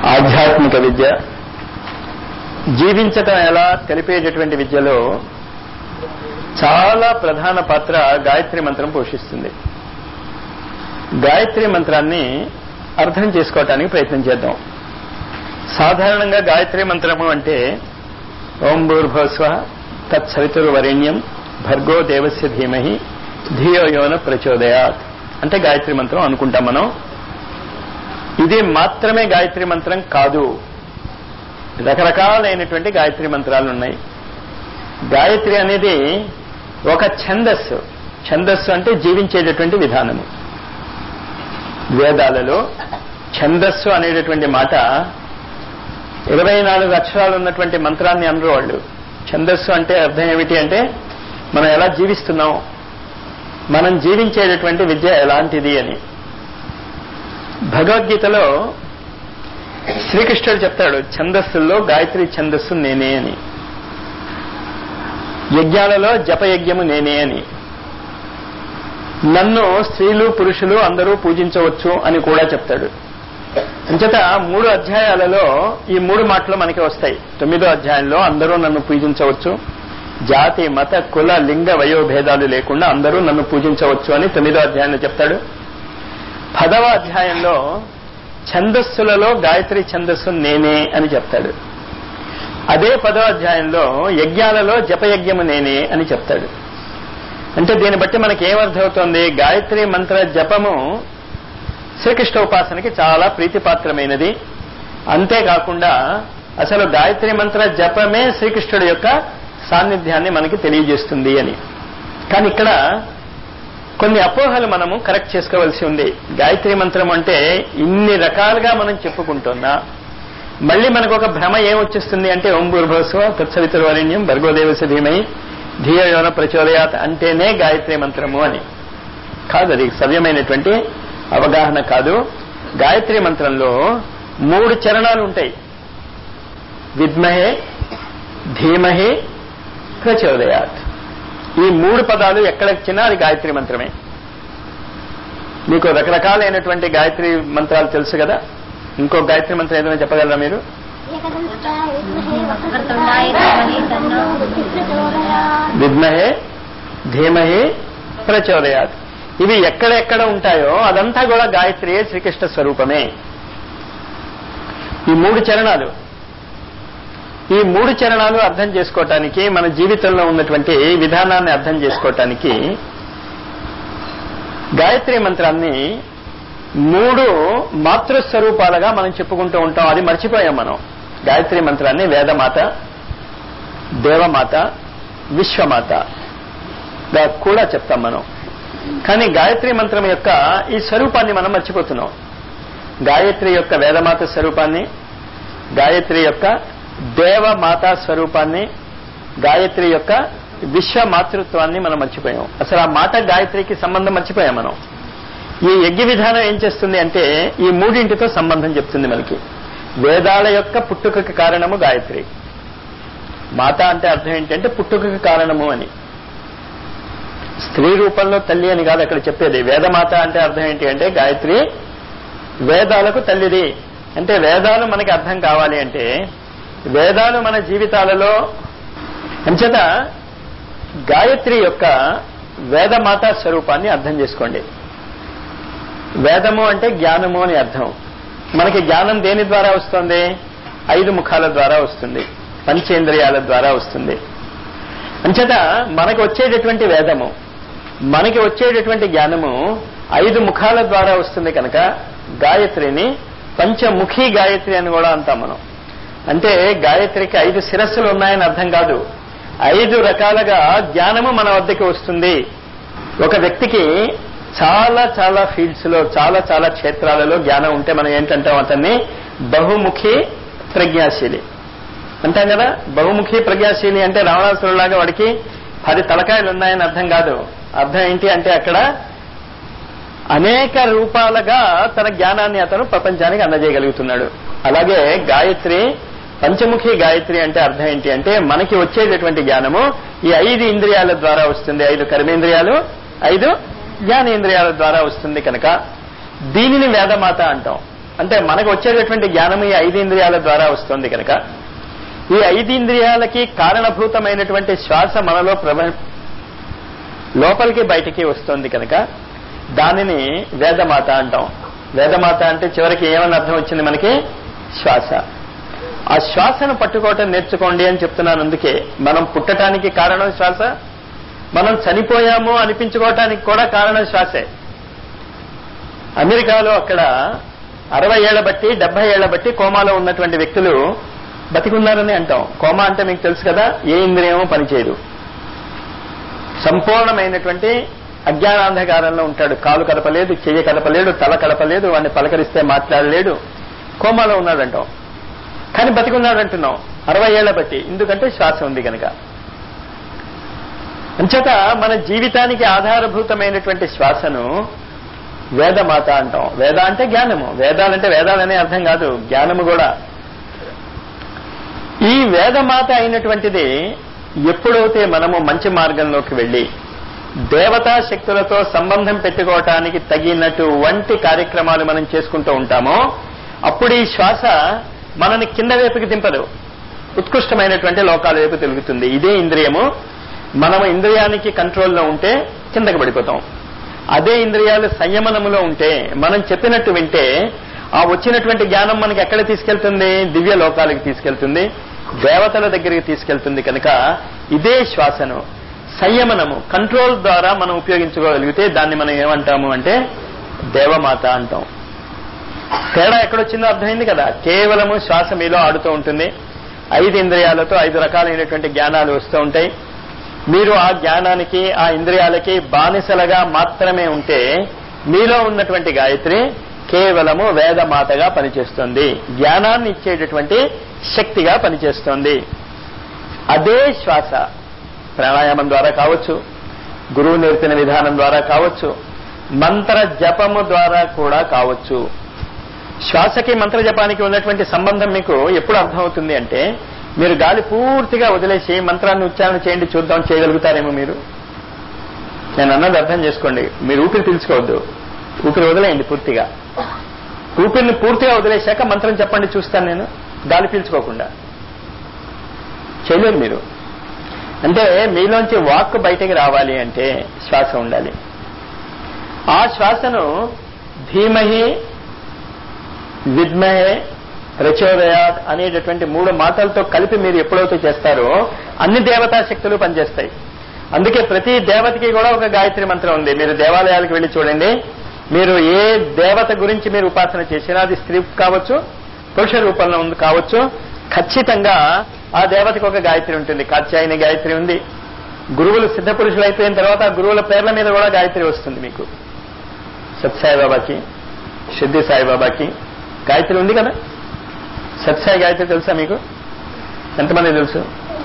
ఆధ్యాత్మిక విద్య జీవించటం ఎలా తెలిపేటటువంటి విద్యలో చాలా ప్రధాన పాత్ర గాయత్రి మంత్రం పోషిస్తుంది గాయత్రి మంత్రాన్ని అర్థం చేసుకోవటానికి ప్రయత్నం చేద్దాం సాధారణంగా గాయత్రి మంత్రము అంటే ఓం భూర్భస్వ తత్సవితుర్వరేణ్యం భర్గో దేవస్య ధీమహి ధియో యోన ప్రచోదయాత్ అంటే గాయత్రి మంత్రం అనుకుంటాం మనం ఇది మాత్రమే గాయత్రి మంత్రం కాదు రకరకాలైనటువంటి గాయత్రి మంత్రాలు ఉన్నాయి గాయత్రి అనేది ఒక ఛందస్సు ఛందస్సు అంటే జీవించేటటువంటి విధానము వేదాలలో ఛందస్సు అనేటటువంటి మాట ఇరవై నాలుగు అక్షరాలు ఉన్నటువంటి మంత్రాన్ని అనరు వాళ్ళు ఛందస్సు అంటే అర్థం ఏమిటి అంటే మనం ఎలా జీవిస్తున్నాం మనం జీవించేటటువంటి విద్య ఎలాంటిది అని భగవద్గీతలో శ్రీకృష్ణుడు చెప్తాడు ఛందస్సుల్లో గాయత్రి ఛందస్సు నేనే అని యజ్ఞాలలో జపయజ్ఞము నేనే అని నన్ను స్త్రీలు పురుషులు అందరూ పూజించవచ్చు అని కూడా చెప్తాడు అంచేత మూడు అధ్యాయాలలో ఈ మూడు మాటలు మనకి వస్తాయి తొమ్మిదో అధ్యాయంలో అందరూ నన్ను పూజించవచ్చు జాతి మత కుల లింగ వయోభేదాలు లేకుండా అందరూ నన్ను పూజించవచ్చు అని తొమ్మిదో అధ్యాయంలో చెప్తాడు పదవ అధ్యాయంలో ఛందస్సులలో గాయత్రి ఛందస్సు నేనే అని చెప్తాడు అదే పదవ అధ్యాయంలో యజ్ఞాలలో జపయజ్ఞము నేనే అని చెప్తాడు అంటే దీన్ని బట్టి మనకి ఏమర్థమవుతోంది గాయత్రి మంత్ర జపము శ్రీకృష్ణ ఉపాసనకి చాలా ప్రీతిపాత్రమైనది అంతేకాకుండా అసలు గాయత్రి మంత్ర జపమే శ్రీకృష్ణుడి యొక్క సాన్నిధ్యాన్ని మనకి తెలియజేస్తుంది అని కానీ ఇక్కడ కొన్ని అపోహలు మనము కరెక్ట్ చేసుకోవాల్సి ఉంది గాయత్రి మంత్రం అంటే ఇన్ని రకాలుగా మనం చెప్పుకుంటున్నా మళ్ళీ మనకు ఒక భ్రమ ఏమొచ్చేస్తుంది అంటే ఓం భూర్భస్వ తత్సవితుర్వరణ్యం భర్గోదేవసి ధీమై ధియోన ప్రచోదయాత్ అంటేనే గాయత్రి మంత్రము అని కాదు అది సవ్యమైనటువంటి అవగాహన కాదు గాయత్రి మంత్రంలో మూడు చరణాలు ఉంటాయి విద్మహే ధీమహే ప్రచోదయాత్ ఈ మూడు పదాలు ఎక్కడొచ్చినా అది గాయత్రి మంత్రమే మీకు రకరకాలైనటువంటి గాయత్రి మంత్రాలు తెలుసు కదా ఇంకో గాయత్రి మంత్రం ఏదైనా చెప్పగలరా మీరు విద్మహే ధీమహే ప్రచోదయాత్ ఇవి ఎక్కడెక్కడ ఉంటాయో అదంతా కూడా గాయత్రియే శ్రీకృష్ణ స్వరూపమే ఈ మూడు చరణాలు ఈ మూడు చరణాలు అర్థం చేసుకోవటానికి మన జీవితంలో ఉన్నటువంటి విధానాన్ని అర్థం చేసుకోవటానికి గాయత్రి మంత్రాన్ని మూడు మాతృస్వరూపాలుగా మనం చెప్పుకుంటూ ఉంటాం అది మర్చిపోయాం మనం గాయత్రి మంత్రాన్ని వేదమాత దేవమాత విశ్వమాత కూడా చెప్తాం మనం కానీ గాయత్రి మంత్రం యొక్క ఈ స్వరూపాన్ని మనం మర్చిపోతున్నాం గాయత్రి యొక్క వేదమాత స్వరూపాన్ని గాయత్రి యొక్క దేవమాతా స్వరూపాన్ని గాయత్రి యొక్క విశ్వమాతృత్వాన్ని మనం మర్చిపోయాం అసలు ఆ మాట గాయత్రికి సంబంధం మర్చిపోయాం మనం ఈ యజ్ఞ విధానం ఏం చేస్తుంది అంటే ఈ మూడింటితో సంబంధం చెప్తుంది మనకి వేదాల యొక్క పుట్టుకకి కారణము గాయత్రి మాత అంటే అర్థం ఏంటంటే పుట్టుకకి కారణము అని స్త్రీ రూపంలో తల్లి అని కాదు అక్కడ చెప్పేది వేదమాత అంటే అర్థం ఏంటి అంటే గాయత్రి వేదాలకు తల్లిది అంటే వేదాలు మనకి అర్థం కావాలి అంటే వేదాలు మన జీవితాలలో అంచేత గాయత్రి యొక్క వేదమాత స్వరూపాన్ని అర్థం చేసుకోండి వేదము అంటే జ్ఞానము అని అర్థం మనకి జ్ఞానం దేని ద్వారా వస్తుంది ఐదు ముఖాల ద్వారా వస్తుంది పంచేంద్రియాల ద్వారా వస్తుంది అంచేత మనకి వచ్చేటటువంటి వేదము మనకి వచ్చేటటువంటి జ్ఞానము ఐదు ముఖాల ద్వారా వస్తుంది కనుక గాయత్రిని పంచముఖి గాయత్రి అని కూడా అంటాం మనం అంటే గాయత్రికి ఐదు శిరస్సులు ఉన్నాయని అర్థం కాదు ఐదు రకాలుగా జ్ఞానము మన వద్దకి వస్తుంది ఒక వ్యక్తికి చాలా చాలా ఫీల్డ్స్ లో చాలా చాలా క్షేత్రాలలో జ్ఞానం ఉంటే మనం ఏంటంటాం అతన్ని బహుముఖి ప్రజ్ఞాశీలి అంటాం కదా బహుముఖి ప్రజ్ఞాశీలి అంటే రావణాసురులాగా వాడికి పది తలకాయలు ఉన్నాయని అర్థం కాదు అర్థం ఏంటి అంటే అక్కడ అనేక రూపాలుగా తన జ్ఞానాన్ని అతను ప్రపంచానికి అందజేయగలుగుతున్నాడు అలాగే గాయత్రి పంచముఖి గాయత్రి అంటే అర్థం ఏంటి అంటే మనకి వచ్చేటటువంటి జ్ఞానము ఈ ఐదు ఇంద్రియాల ద్వారా వస్తుంది ఐదు కర్మేంద్రియాలు ఐదు జ్ఞానేంద్రియాల ద్వారా వస్తుంది కనుక దీనిని వేదమాత అంటాం అంటే మనకు వచ్చేటటువంటి జ్ఞానం ఈ ఐదేంద్రియాల ద్వారా వస్తుంది కనుక ఈ ఐదేంద్రియాలకి కారణభూతమైనటువంటి శ్వాస మనలో ప్రభ లోపలికి బయటికి వస్తుంది కనుక దానిని వేదమాత అంటాం వేదమాత అంటే చివరికి ఏమని అర్థం వచ్చింది మనకి శ్వాస ఆ శ్వాసను పట్టుకోవటం నేర్చుకోండి అని చెప్తున్నాను అందుకే మనం పుట్టడానికి కారణం శ్వాస మనం చనిపోయాము అనిపించుకోవటానికి కూడా కారణం శ్వాసే అమెరికాలో అక్కడ అరవై ఏళ్ల బట్టి డెబ్బై ఏళ్ల బట్టి కోమాలో ఉన్నటువంటి వ్యక్తులు బతికున్నారని అంటాం కోమా అంటే మీకు తెలుసు కదా ఏ ఇంద్రియమో పనిచేయదు సంపూర్ణమైనటువంటి అజ్ఞానాంధకారంలో ఉంటాడు కాలు కదపలేదు చెయ్యి కదపలేడు తల కదపలేదు వాడిని పలకరిస్తే మాట్లాడలేడు కోమాలో ఉన్నాడంటాం కానీ బతికున్నాడు అంటున్నాం అరవై ఏళ్ల బట్టి ఎందుకంటే శ్వాస ఉంది కనుక అంచేత మన జీవితానికి ఆధారభూతమైనటువంటి శ్వాసను వేదమాత అంటాం వేద అంటే జ్ఞానము వేదాలంటే వేదాలనే అర్థం కాదు జ్ఞానము కూడా ఈ వేదమాత అయినటువంటిది ఎప్పుడైతే మనము మంచి మార్గంలోకి వెళ్ళి దేవతా శక్తులతో సంబంధం పెట్టుకోవటానికి తగినటువంటి కార్యక్రమాలు మనం చేసుకుంటూ ఉంటామో అప్పుడు ఈ శ్వాస మనని కింద వైపుకి దింపదు ఉత్కృష్టమైనటువంటి లోకాల వైపు తిరుగుతుంది ఇదే ఇంద్రియము మనము ఇంద్రియానికి కంట్రోల్లో ఉంటే కిందకి పడిపోతాం అదే ఇంద్రియాలు సంయమనములో ఉంటే మనం చెప్పినట్టు వింటే ఆ వచ్చినటువంటి జ్ఞానం మనకి ఎక్కడ తీసుకెళ్తుంది దివ్య లోకాలకు తీసుకెళ్తుంది దేవతల దగ్గరికి తీసుకెళ్తుంది కనుక ఇదే శ్వాసను సంయమనము కంట్రోల్ ద్వారా మనం ఉపయోగించుకోగలిగితే దాన్ని మనం ఏమంటాము అంటే దేవమాత అంటాం తేడా ఎక్కడొచ్చిందో అర్థమైంది కదా కేవలము శ్వాస మీలో ఆడుతూ ఉంటుంది ఐదు ఇంద్రియాలతో ఐదు రకాలైనటువంటి జ్ఞానాలు వస్తూ ఉంటాయి మీరు ఆ జ్ఞానానికి ఆ ఇంద్రియాలకి బానిసలుగా మాత్రమే ఉంటే మీలో ఉన్నటువంటి గాయత్రి కేవలము వేదమాతగా పనిచేస్తుంది జ్ఞానాన్ని ఇచ్చేటటువంటి శక్తిగా పనిచేస్తుంది అదే శ్వాస ప్రాణాయామం ద్వారా కావచ్చు గురువు నేర్పిన విధానం ద్వారా కావచ్చు మంత్ర జపము ద్వారా కూడా కావచ్చు శ్వాసకి మంత్ర జపానికి ఉన్నటువంటి సంబంధం మీకు ఎప్పుడు అర్థమవుతుంది అంటే మీరు గాలి పూర్తిగా వదిలేసి మంత్రాన్ని ఉచ్చారణ చేయండి చూద్దాం చేయగలుగుతారేమో మీరు నేను అన్నది అర్థం చేసుకోండి మీరు ఊపిరి పీల్చుకోవద్దు ఊపిరి వదిలేయండి పూర్తిగా ఊపిరిని పూర్తిగా వదిలేశాక మంత్రం చెప్పండి చూస్తాను నేను గాలి పీల్చుకోకుండా చేయలేరు మీరు అంటే మీలోంచి వాక్ బయటకు రావాలి అంటే శ్వాస ఉండాలి ఆ శ్వాసను ధీమహి విద్మహే ప్రచోదయాత్ అనేటటువంటి మూడు మాటలతో కలిపి మీరు ఎప్పుడైతే చేస్తారో అన్ని దేవతా శక్తులు పనిచేస్తాయి అందుకే ప్రతి దేవతకి కూడా ఒక గాయత్రి మంత్రం ఉంది మీరు దేవాలయాలకు వెళ్ళి చూడండి మీరు ఏ దేవత గురించి మీరు ఉపాసన చేసినా అది స్త్రీ కావచ్చు పురుష రూపంలో ఉంది కావచ్చు ఖచ్చితంగా ఆ దేవతకి ఒక గాయత్రి ఉంటుంది కాత్యాయని గాయత్రి ఉంది గురువులు సిద్ధ పురుషులు అయిపోయిన తర్వాత ఆ గురువుల పేర్ల మీద కూడా గాయత్రి వస్తుంది మీకు సత్సాయిబాబాకి సిద్ధి సాయిబాబాకి గాయత్రి ఉంది కదా సత్సాయి గాయత్రి తెలుసా మీకు ఎంతమంది తెలుసు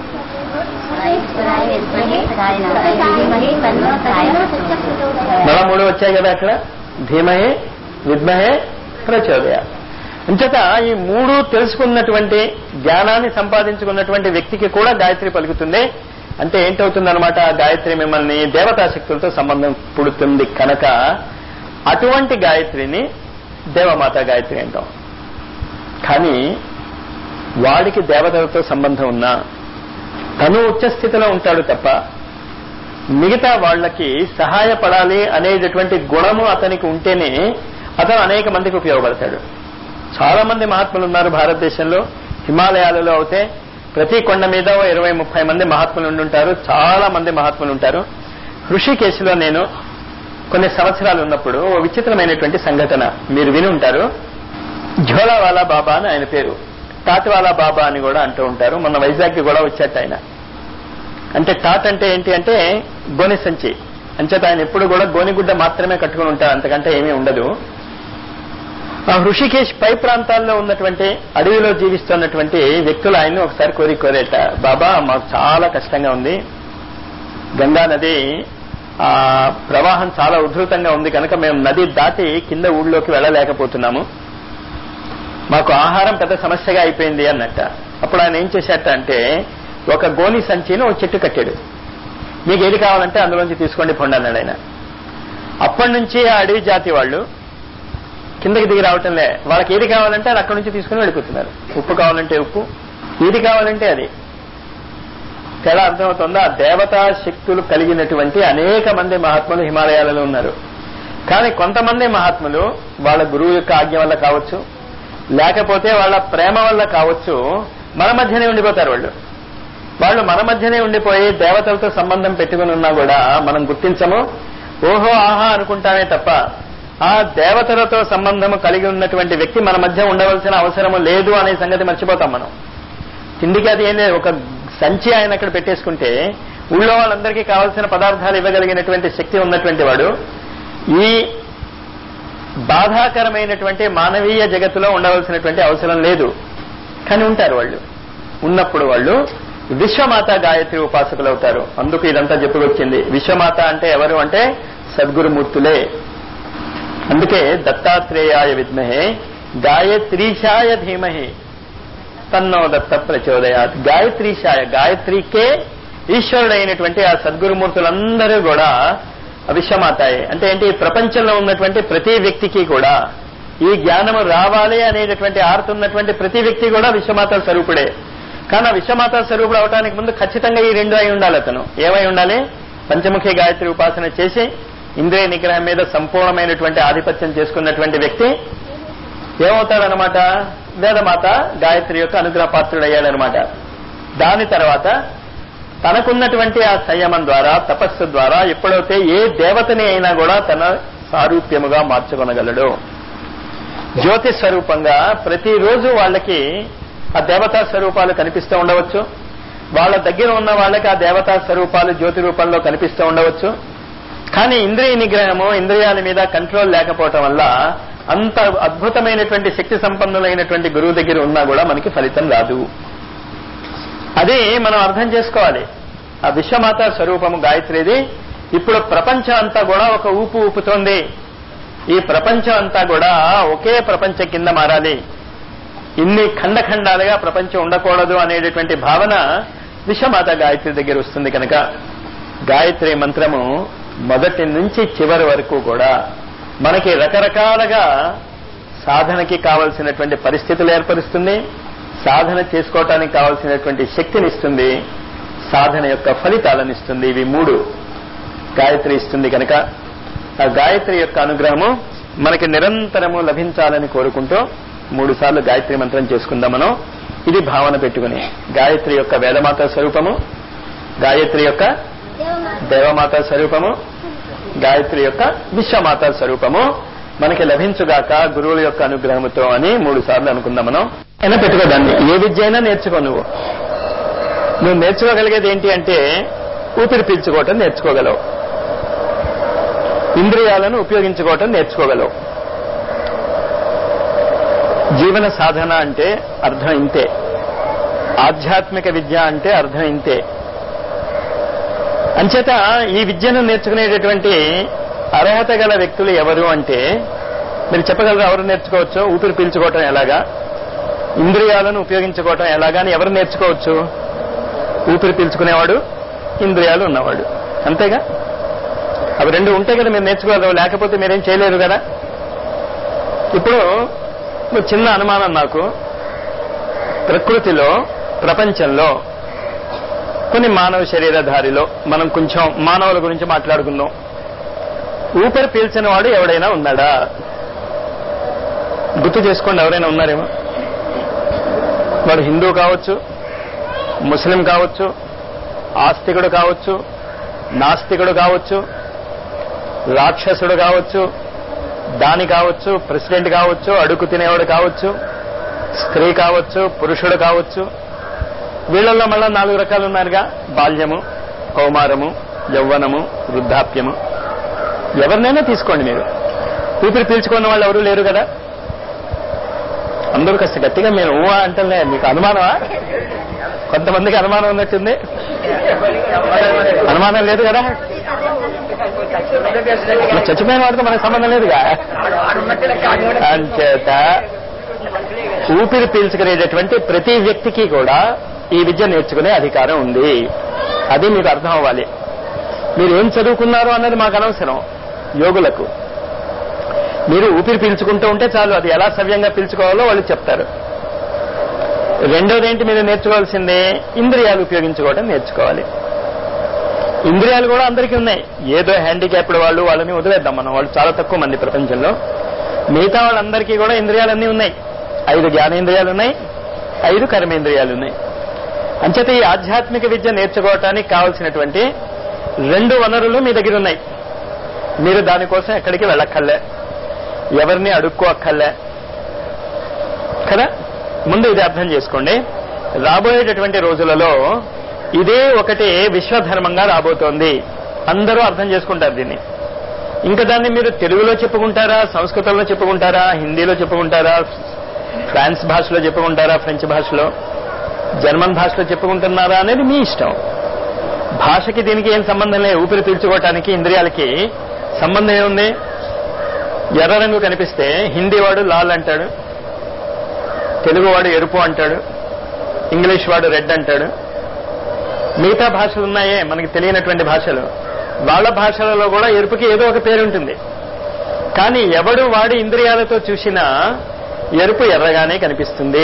మళ్ళా మూడు వచ్చాయి కదా అక్కడ ధీమహే విద్మహే ప్రచోదయ అంచేత ఈ మూడు తెలుసుకున్నటువంటి జ్ఞానాన్ని సంపాదించుకున్నటువంటి వ్యక్తికి కూడా గాయత్రి పలుకుతుంది అంటే ఏంటవుతుందన్నమాట ఆ గాయత్రి మిమ్మల్ని దేవతా శక్తులతో సంబంధం పుడుతుంది కనుక అటువంటి గాయత్రిని దేవమాత గాయత్రి అంటాం కానీ వాడికి దేవతలతో సంబంధం ఉన్నా తను ఉచ్చస్థితిలో ఉంటాడు తప్ప మిగతా వాళ్ళకి సహాయపడాలి అనేటటువంటి గుణము అతనికి ఉంటేనే అతను అనేక మందికి ఉపయోగపడతాడు చాలా మంది మహాత్ములు ఉన్నారు భారతదేశంలో హిమాలయాలలో అయితే ప్రతి కొండ మీద ఓ ఇరవై ముప్పై మంది మహాత్ములు ఉండి ఉంటారు చాలా మంది మహాత్ములు ఉంటారు హృషికేశ్లో నేను కొన్ని సంవత్సరాలు ఉన్నప్పుడు ఓ విచిత్రమైనటువంటి సంఘటన మీరు విని ఉంటారు ఝోలావాలా బాబా అని ఆయన పేరు టాటివాలా బాబా అని కూడా అంటూ ఉంటారు మొన్న వైజాగ్కి కూడా వచ్చాట ఆయన అంటే టాట్ అంటే ఏంటి అంటే గోనె సంచి అంచేత ఆయన ఎప్పుడు కూడా గోనిగుడ్డ మాత్రమే కట్టుకుని ఉంటారు అంతకంటే ఏమీ ఉండదు ఆ హృషికేశ్ పై ప్రాంతాల్లో ఉన్నటువంటి అడవిలో జీవిస్తున్నటువంటి వ్యక్తులు ఆయన్ని ఒకసారి కోరి కోరేట బాబా మాకు చాలా కష్టంగా ఉంది గంగా నది ఆ ప్రవాహం చాలా ఉధృతంగా ఉంది కనుక మేము నది దాటి కింద ఊళ్ళోకి వెళ్ళలేకపోతున్నాము మాకు ఆహారం పెద్ద సమస్యగా అయిపోయింది అన్నట్ట అప్పుడు ఆయన ఏం చేశాట అంటే ఒక గోని సంచిని ఒక చెట్టు కట్టాడు మీకు ఏది కావాలంటే అందులోంచి తీసుకోండి పొండి అన్నాడు ఆయన అప్పటి నుంచి ఆ అడవి జాతి వాళ్ళు కిందకి దిగి రావటంలే వాళ్ళకి ఏది కావాలంటే అది అక్కడి నుంచి తీసుకుని వెళ్ళిపోతున్నారు ఉప్పు కావాలంటే ఉప్పు ఏది కావాలంటే అది తేడా అర్థమవుతుందా దేవతా శక్తులు కలిగినటువంటి అనేక మంది మహాత్ములు హిమాలయాలలో ఉన్నారు కానీ కొంతమంది మహాత్ములు వాళ్ళ గురువు యొక్క ఆజ్ఞ వల్ల కావచ్చు లేకపోతే వాళ్ళ ప్రేమ వల్ల కావచ్చు మన మధ్యనే ఉండిపోతారు వాళ్ళు వాళ్ళు మన మధ్యనే ఉండిపోయి దేవతలతో సంబంధం పెట్టుకుని ఉన్నా కూడా మనం గుర్తించము ఓహో ఆహా అనుకుంటామే తప్ప ఆ దేవతలతో సంబంధము కలిగి ఉన్నటువంటి వ్యక్తి మన మధ్య ఉండవలసిన అవసరము లేదు అనే సంగతి మర్చిపోతాం మనం తిండికి అది ఏం లేదు ఒక సంచి ఆయన అక్కడ పెట్టేసుకుంటే ఊళ్ళో వాళ్ళందరికీ కావాల్సిన పదార్థాలు ఇవ్వగలిగినటువంటి శక్తి ఉన్నటువంటి వాడు ఈ బాధాకరమైనటువంటి మానవీయ జగత్తులో ఉండవలసినటువంటి అవసరం లేదు కానీ ఉంటారు వాళ్ళు ఉన్నప్పుడు వాళ్ళు విశ్వమాత గాయత్రి ఉపాసకులు అవుతారు అందుకు ఇదంతా చెప్పుకొచ్చింది విశ్వమాత అంటే ఎవరు అంటే సద్గురుమూర్తులే అందుకే దత్తాత్రేయాయ విద్మహే గాయత్రీశాయ ధీమహి తన్నో దత్త ప్రచోదయాత్ గాయత్రీశాయ గాయత్రికే ఈశ్వరుడైనటువంటి ఆ సద్గురుమూర్తులందరూ కూడా విశ్వమాతాయే అంటే ఏంటి ఈ ప్రపంచంలో ఉన్నటువంటి ప్రతి వ్యక్తికి కూడా ఈ జ్ఞానము రావాలి అనేటటువంటి ఆరుతున్నటువంటి ప్రతి వ్యక్తి కూడా విశ్వమాత స్వరూపుడే కానీ ఆ విశ్వమాత స్వరూపుడు అవడానికి ముందు ఖచ్చితంగా ఈ రెండు అయి ఉండాలి అతను ఏమై ఉండాలి పంచముఖి గాయత్రి ఉపాసన చేసి ఇంద్రియ నిగ్రహం మీద సంపూర్ణమైనటువంటి ఆధిపత్యం చేసుకున్నటువంటి వ్యక్తి ఏమవుతాడనమాట వేదమాత గాయత్రి యొక్క అనుగ్రహ పాత్రుడయ్యాడనమాట దాని తర్వాత తనకున్నటువంటి ఆ సంయమం ద్వారా తపస్సు ద్వారా ఎప్పుడైతే ఏ దేవతని అయినా కూడా తన సారూప్యముగా మార్చుకొనగలడు జ్యోతి స్వరూపంగా ప్రతిరోజు వాళ్ళకి ఆ దేవతా స్వరూపాలు కనిపిస్తూ ఉండవచ్చు వాళ్ళ దగ్గర ఉన్న వాళ్ళకి ఆ దేవతా స్వరూపాలు జ్యోతి రూపంలో కనిపిస్తూ ఉండవచ్చు కానీ ఇంద్రియ నిగ్రహము ఇంద్రియాల మీద కంట్రోల్ లేకపోవటం వల్ల అంత అద్భుతమైనటువంటి శక్తి సంపన్నులైనటువంటి గురువు దగ్గర ఉన్నా కూడా మనకి ఫలితం రాదు అది మనం అర్థం చేసుకోవాలి ఆ విశ్వమాత స్వరూపము గాయత్రిది ఇప్పుడు ప్రపంచం అంతా కూడా ఒక ఊపు ఊపుతోంది ఈ ప్రపంచం అంతా కూడా ఒకే ప్రపంచం కింద మారాలి ఇన్ని ఖండఖండాలుగా ప్రపంచం ఉండకూడదు అనేటటువంటి భావన విశ్వమాత గాయత్రి దగ్గర వస్తుంది కనుక గాయత్రి మంత్రము మొదటి నుంచి చివరి వరకు కూడా మనకి రకరకాలుగా సాధనకి కావలసినటువంటి పరిస్థితులు ఏర్పరుస్తుంది సాధన చేసుకోవటానికి కావలసినటువంటి శక్తిని ఇస్తుంది సాధన యొక్క ఫలితాలను ఇస్తుంది ఇవి మూడు గాయత్రి ఇస్తుంది కనుక ఆ గాయత్రి యొక్క అనుగ్రహము మనకి నిరంతరము లభించాలని కోరుకుంటూ మూడు సార్లు గాయత్రి మంత్రం చేసుకుందాం మనం ఇది భావన పెట్టుకుని గాయత్రి యొక్క వేదమాత స్వరూపము గాయత్రి యొక్క దేవమాత స్వరూపము గాయత్రి యొక్క విశ్వమాత స్వరూపము మనకి లభించుగాక గురువుల యొక్క అనుగ్రహముతో అని మూడు సార్లు అనుకుందాం మనం అయినా పెట్టుకోదాన్ని ఏ విద్య అయినా నేర్చుకో నువ్వు నువ్వు నేర్చుకోగలిగేది ఏంటి అంటే ఊపిరి పీల్చుకోవటం నేర్చుకోగలవు ఇంద్రియాలను ఉపయోగించుకోవటం నేర్చుకోగలవు జీవన సాధన అంటే అర్థం ఇంతే ఆధ్యాత్మిక విద్య అంటే అర్థం ఇంతే అంచేత ఈ విద్యను నేర్చుకునేటటువంటి అర్హత గల వ్యక్తులు ఎవరు అంటే మీరు చెప్పగలరు ఎవరు నేర్చుకోవచ్చు ఊపిరి పీల్చుకోవటం ఎలాగా ఇంద్రియాలను ఉపయోగించుకోవటం ఎలాగా అని ఎవరు నేర్చుకోవచ్చు ఊపిరి పీల్చుకునేవాడు ఇంద్రియాలు ఉన్నవాడు అంతేగా అవి రెండు ఉంటే కదా మీరు నేర్చుకోగలరు లేకపోతే మీరేం చేయలేరు కదా ఇప్పుడు ఒక చిన్న అనుమానం నాకు ప్రకృతిలో ప్రపంచంలో కొన్ని మానవ శరీరధారిలో మనం కొంచెం మానవుల గురించి మాట్లాడుకుందాం ఊపిరి పీల్చిన వాడు ఎవడైనా ఉన్నాడా గుర్తు చేసుకోండి ఎవరైనా ఉన్నారేమో వాడు హిందూ కావచ్చు ముస్లిం కావచ్చు ఆస్తికుడు కావచ్చు నాస్తికుడు కావచ్చు రాక్షసుడు కావచ్చు దాని కావచ్చు ప్రెసిడెంట్ కావచ్చు అడుగు తినేవాడు కావచ్చు స్త్రీ కావచ్చు పురుషుడు కావచ్చు వీళ్ళల్లో మళ్ళా నాలుగు రకాలు ఉన్నారుగా బాల్యము కౌమారము యౌవనము వృద్ధాప్యము ఎవరినైనా తీసుకోండి మీరు ఊపిరి పీల్చుకున్న వాళ్ళు ఎవరు లేరు కదా అందరూ కాస్త గట్టిగా మీరు ఊహ అంటలే మీకు అనుమానమా కొంతమందికి అనుమానం ఉన్నట్టుంది అనుమానం లేదు కదా మరి చచ్చిపోయిన వాడితో మనకు సంబంధం లేదుగా అంచేత ఊపిరి పీల్చుకునేటటువంటి ప్రతి వ్యక్తికి కూడా ఈ విద్య నేర్చుకునే అధికారం ఉంది అది మీకు అర్థం అవ్వాలి మీరు ఏం చదువుకున్నారు అన్నది మాకు అనవసరం యోగులకు మీరు ఊపిరి పీల్చుకుంటూ ఉంటే చాలు అది ఎలా సవ్యంగా పీల్చుకోవాలో వాళ్ళు చెప్తారు రెండోది ఏంటి మీరు నేర్చుకోవాల్సిందే ఇంద్రియాలు ఉపయోగించుకోవడం నేర్చుకోవాలి ఇంద్రియాలు కూడా అందరికీ ఉన్నాయి ఏదో హ్యాండిక్యాప్డ్ వాళ్ళు వాళ్ళని వదిలేద్దాం మనం వాళ్ళు చాలా తక్కువ మంది ప్రపంచంలో మిగతా వాళ్ళందరికీ కూడా ఇంద్రియాలన్నీ ఉన్నాయి ఐదు జ్ఞానేంద్రియాలు ఉన్నాయి ఐదు కర్మేంద్రియాలు ఉన్నాయి అంచేత ఈ ఆధ్యాత్మిక విద్య నేర్చుకోవటానికి కావలసినటువంటి రెండు వనరులు మీ దగ్గర ఉన్నాయి మీరు దానికోసం ఎక్కడికి వెళ్ళక్కర్లే ఎవరిని అడుక్కో అక్కర్లే కదా ముందు ఇది అర్థం చేసుకోండి రాబోయేటటువంటి రోజులలో ఇదే ఒకటి విశ్వధర్మంగా రాబోతోంది అందరూ అర్థం చేసుకుంటారు దీన్ని ఇంకా దాన్ని మీరు తెలుగులో చెప్పుకుంటారా సంస్కృతంలో చెప్పుకుంటారా హిందీలో చెప్పుకుంటారా ఫ్రాన్స్ భాషలో చెప్పుకుంటారా ఫ్రెంచ్ భాషలో జర్మన్ భాషలో చెప్పుకుంటున్నారా అనేది మీ ఇష్టం భాషకి దీనికి ఏం సంబంధం లేదు ఊపిరి పీల్చుకోవటానికి ఇంద్రియాలకి సంబంధం ఏముంది ఎర్ర రంగు కనిపిస్తే హిందీ వాడు లాల్ అంటాడు తెలుగు వాడు ఎరుపు అంటాడు ఇంగ్లీష్ వాడు రెడ్ అంటాడు మిగతా భాషలు ఉన్నాయే మనకి తెలియనటువంటి భాషలు వాళ్ళ భాషలలో కూడా ఎరుపుకి ఏదో ఒక పేరు ఉంటుంది కానీ ఎవడు వాడి ఇంద్రియాలతో చూసినా ఎరుపు ఎర్రగానే కనిపిస్తుంది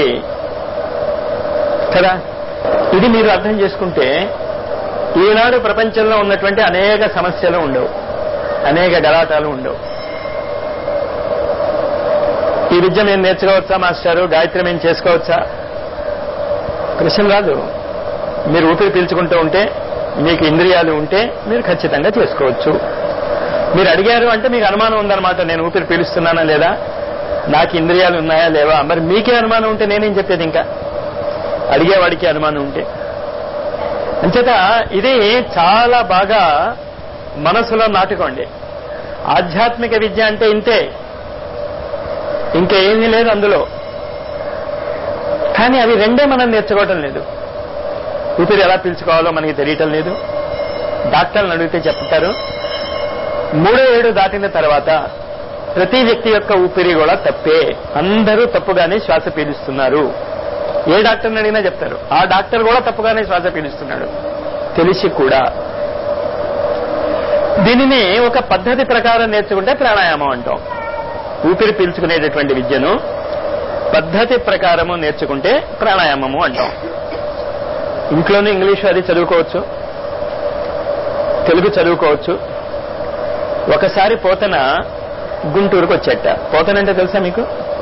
కదా ఇది మీరు అర్థం చేసుకుంటే ఈనాడు ప్రపంచంలో ఉన్నటువంటి అనేక సమస్యలు ఉండవు అనేక గలాటాలు ఉండవు ఈ విద్య మేము నేర్చుకోవచ్చా మాస్టారు గాయత్రి మేము చేసుకోవచ్చా ప్రశ్న రాదు మీరు ఊపిరి పీల్చుకుంటూ ఉంటే మీకు ఇంద్రియాలు ఉంటే మీరు ఖచ్చితంగా చేసుకోవచ్చు మీరు అడిగారు అంటే మీకు అనుమానం ఉందన్నమాట నేను ఊపిరి పీలుస్తున్నానా లేదా నాకు ఇంద్రియాలు ఉన్నాయా లేవా మరి మీకే అనుమానం ఉంటే నేనేం చెప్పేది ఇంకా అడిగేవాడికి అనుమానం ఉంటే అంచేత ఇది చాలా బాగా మనసులో నాటుకోండి ఆధ్యాత్మిక విద్య అంటే ఇంతే ఇంకా ఏమీ లేదు అందులో కానీ అవి రెండే మనం నేర్చుకోవటం లేదు ఊపిరి ఎలా పీల్చుకోవాలో మనకి తెలియటం లేదు డాక్టర్లను అడిగితే చెప్తారు మూడో ఏడు దాటిన తర్వాత ప్రతి వ్యక్తి యొక్క ఊపిరి కూడా తప్పే అందరూ తప్పుగానే శ్వాస పీలుస్తున్నారు ఏ డాక్టర్ని అడిగినా చెప్తారు ఆ డాక్టర్ కూడా తప్పుగానే శ్వాస పీలుస్తున్నాడు తెలిసి కూడా దీనిని ఒక పద్ధతి ప్రకారం నేర్చుకుంటే ప్రాణాయామం అంటాం ఊపిరి పీల్చుకునేటటువంటి విద్యను పద్ధతి ప్రకారము నేర్చుకుంటే ప్రాణాయామము అంటాం ఇంట్లోనే ఇంగ్లీష్ అది చదువుకోవచ్చు తెలుగు చదువుకోవచ్చు ఒకసారి పోతన గుంటూరుకు వచ్చేట పోతన అంటే తెలుసా మీకు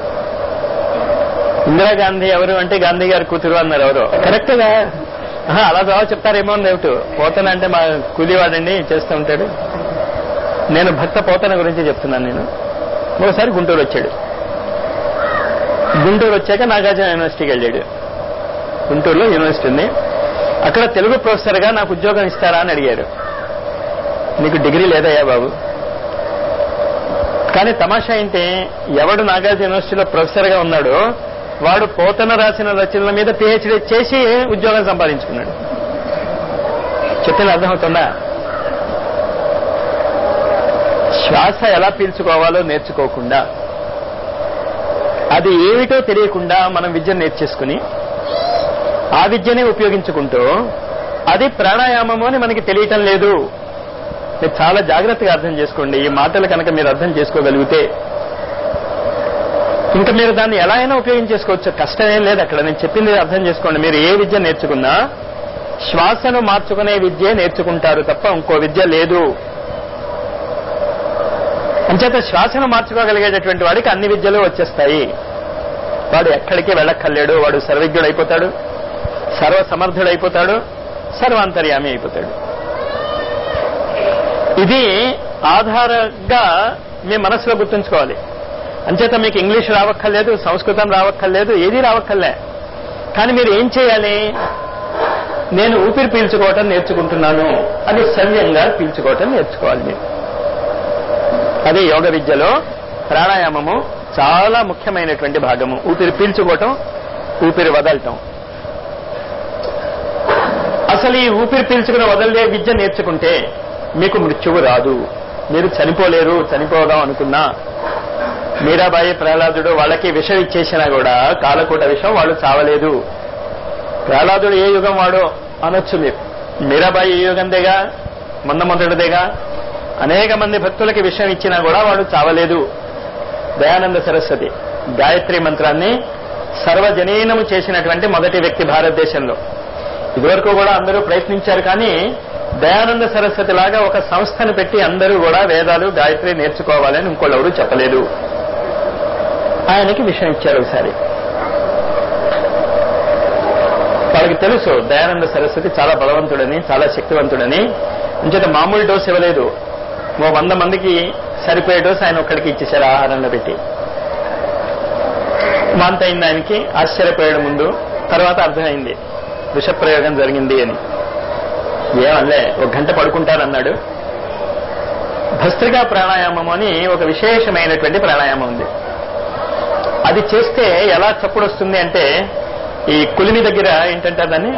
ఇందిరాగాంధీ ఎవరు అంటే గాంధీ గారి కూతురు అన్నారు ఎవరు కరెక్ట్గా ఆహా, అలా జవాబు చెప్తారేమో అని డౌట్ పోతన అంటే మా కూలీవాడండి చేస్తూ ఉంటాడు నేను భక్త పోతన గురించి చెప్తున్నాను నేను ఒకసారి గుంటూరు వచ్చాడు గుంటూరు వచ్చాక నాగార్జున యూనివర్సిటీకి వెళ్ళాడు గుంటూరులో యూనివర్సిటీ ఉంది అక్కడ తెలుగు ప్రొఫెసర్గా నాకు ఉద్యోగం ఇస్తారా అని అడిగారు నీకు డిగ్రీ లేదయ్యా బాబు కానీ తమాషా ఏంటి ఎవడు నాగార్జున యూనివర్సిటీలో ప్రొఫెసర్గా ఉన్నాడో వాడు పోతన రాసిన రచనల మీద పిహెచ్డీ చేసి ఉద్యోగం సంపాదించుకున్నాడు చెప్పింది అర్థమవుతుందా శ్వాస ఎలా పీల్చుకోవాలో నేర్చుకోకుండా అది ఏమిటో తెలియకుండా మనం విద్యను నేర్చేసుకుని ఆ విద్యనే ఉపయోగించుకుంటూ అది ప్రాణాయామము అని మనకి తెలియటం లేదు మీరు చాలా జాగ్రత్తగా అర్థం చేసుకోండి ఈ మాటలు కనుక మీరు అర్థం చేసుకోగలిగితే ఇంకా మీరు దాన్ని ఎలా అయినా ఉపయోగించేసుకోవచ్చు కష్టమేం లేదు అక్కడ నేను చెప్పింది అర్థం చేసుకోండి మీరు ఏ విద్య నేర్చుకున్నా శ్వాసను మార్చుకునే విద్య నేర్చుకుంటారు తప్ప ఇంకో విద్య లేదు అంచేత శ్వాసను మార్చుకోగలిగేటటువంటి వాడికి అన్ని విద్యలు వచ్చేస్తాయి వాడు ఎక్కడికి వెళ్ళక్కర్లేడు వాడు సర్వజ్ఞుడైపోతాడు సర్వ సమర్థుడైపోతాడు సర్వాంతర్యామి అయిపోతాడు ఇది ఆధారంగా మీ మనసులో గుర్తుంచుకోవాలి అంచేత మీకు ఇంగ్లీష్ రావక్కర్లేదు సంస్కృతం రావక్కర్లేదు ఏది రావక్కర్లే కానీ మీరు ఏం చేయాలి నేను ఊపిరి పీల్చుకోవటం నేర్చుకుంటున్నాను అని సవ్యంగా పీల్చుకోవటం నేర్చుకోవాలి మీరు అదే యోగ విద్యలో ప్రాణాయామము చాలా ముఖ్యమైనటువంటి భాగము ఊపిరి పీల్చుకోవటం ఊపిరి వదలటం అసలు ఈ ఊపిరి పీల్చుకుని వదలే విద్య నేర్చుకుంటే మీకు మృత్యువు రాదు మీరు చనిపోలేరు చనిపోదాం అనుకున్నా మీరాబాయి ప్రహ్లాదుడు వాళ్ళకి విషం ఇచ్చేసినా కూడా కాలకూట విషం వాళ్ళు చావలేదు ప్రహ్లాదుడు ఏ యుగం వాడో అనొచ్చు మీరు మీరాబాయి ఏ యుగందేగా మొన్న మొదటిదేగా అనేక మంది భక్తులకి విషయం ఇచ్చినా కూడా వాడు చావలేదు దయానంద సరస్వతి గాయత్రి మంత్రాన్ని సర్వజనీనము చేసినటువంటి మొదటి వ్యక్తి భారతదేశంలో ఇదివరకు కూడా అందరూ ప్రయత్నించారు కానీ దయానంద సరస్వతి లాగా ఒక సంస్థను పెట్టి అందరూ కూడా వేదాలు గాయత్రి నేర్చుకోవాలని ఇంకోళ్ళెవరూ చెప్పలేదు ఆయనకి విషయం ఇచ్చారు ఒకసారి వాళ్ళకి తెలుసు దయానంద సరస్వతి చాలా బలవంతుడని చాలా శక్తివంతుడని ఇంచేత మామూలు డోస్ ఇవ్వలేదు ఓ వంద మందికి సరిపోయే డోస్ ఆయన ఒక్కడికి ఇచ్చేశారు ఆహారంలో పెట్టి వాంత అయింది ఆయనకి ఆశ్చర్యపోయాడు ముందు తర్వాత అర్థమైంది విషప్రయోగం జరిగింది అని ఏమల్లే ఒక గంట పడుకుంటానన్నాడు భస్త్రికా ప్రాణాయామం అని ఒక విశేషమైనటువంటి ప్రాణాయామం ఉంది అది చేస్తే ఎలా చప్పుడు వస్తుంది అంటే ఈ కులిమి దగ్గర ఏంటంటే దాన్ని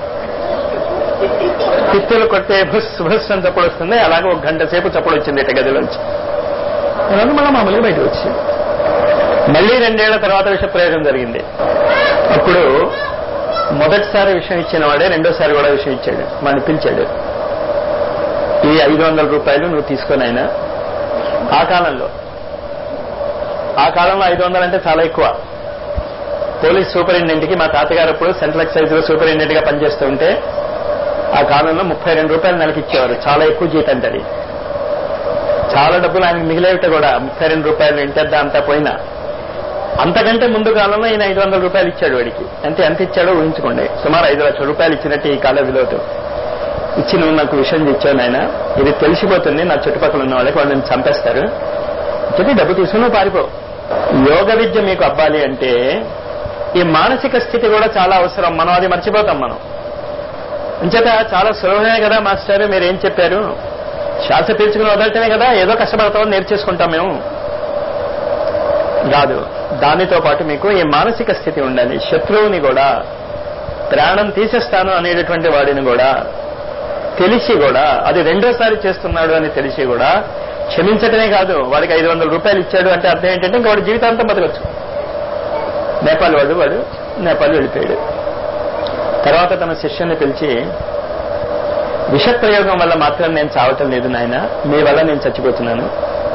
పిత్తులు కొట్టే భుస్ భుస్ అని చప్పుడు వస్తుంది అలాగే ఒక గంట సేపు చప్పుడు వచ్చింది ఇట గదిలోంచి అలాగే మళ్ళీ మామూలుగా బయటకు వచ్చింది మళ్ళీ రెండేళ్ల తర్వాత విష ప్రయోగం జరిగింది అప్పుడు మొదటిసారి విషయం ఇచ్చిన వాడే రెండోసారి కూడా విషయం ఇచ్చాడు వాడిని పిలిచాడు ఈ ఐదు వందల రూపాయలు నువ్వు తీసుకొని ఆయన ఆ కాలంలో ఆ కాలంలో ఐదు వందలు అంటే చాలా ఎక్కువ పోలీస్ సూపరింటెండెంట్ కి మా తాతగారు అప్పుడు సెంట్రల్ ఎక్సైజ్ లో సూపరింటెండెంట్ గా పనిచేస్తూ ఉంటే ఆ కాలంలో ముప్పై రెండు రూపాయలు నెలకి ఇచ్చేవారు చాలా ఎక్కువ జీతం అది చాలా డబ్బులు ఆయనకు మిగిలేవిట కూడా ముప్పై రెండు రూపాయలు ఇంటద్దా అంతా పోయినా అంతకంటే ముందు కాలంలో ఈయన ఐదు వందల రూపాయలు ఇచ్చాడు వాడికి అంటే ఎంత ఇచ్చాడో ఊహించుకోండి సుమారు ఐదు లక్షల రూపాయలు ఇచ్చినట్టు ఈ కాల విలువతో ఇచ్చి నువ్వు నాకు విషయం ఇచ్చావు నాయన ఇది తెలిసిపోతుంది నా చుట్టుపక్కల ఉన్న వాళ్ళకి వాళ్ళని చంపేస్తారు చెప్పి డబ్బు తీసుకుని పారిపో యోగ విద్య మీకు అవ్వాలి అంటే ఈ మానసిక స్థితి కూడా చాలా అవసరం మనం అది మర్చిపోతాం మనం అంచేత చాలా సులభమే కదా మాస్టర్ మీరు ఏం చెప్పారు శ్వాస పీల్చుకుని వదలటమే కదా ఏదో కష్టపడతామని నేర్చేసుకుంటాం మేము కాదు దానితో పాటు మీకు ఈ మానసిక స్థితి ఉండాలి శత్రువుని కూడా ప్రాణం తీసేస్తాను అనేటటువంటి వాడిని కూడా తెలిసి కూడా అది రెండోసారి చేస్తున్నాడు అని తెలిసి కూడా క్షమించటమే కాదు వాడికి ఐదు వందల రూపాయలు ఇచ్చాడు అంటే అర్థం ఏంటంటే ఇంకా వాడి జీవితాంతం బతకచ్చు నేపాల్ వాడు వాడు నేపాల్ వెళ్ళిపోయాడు తర్వాత తన శిష్యుని పిలిచి విష ప్రయోగం వల్ల మాత్రం నేను చావటం లేదు నాయన మీ వల్ల నేను చచ్చిపోతున్నాను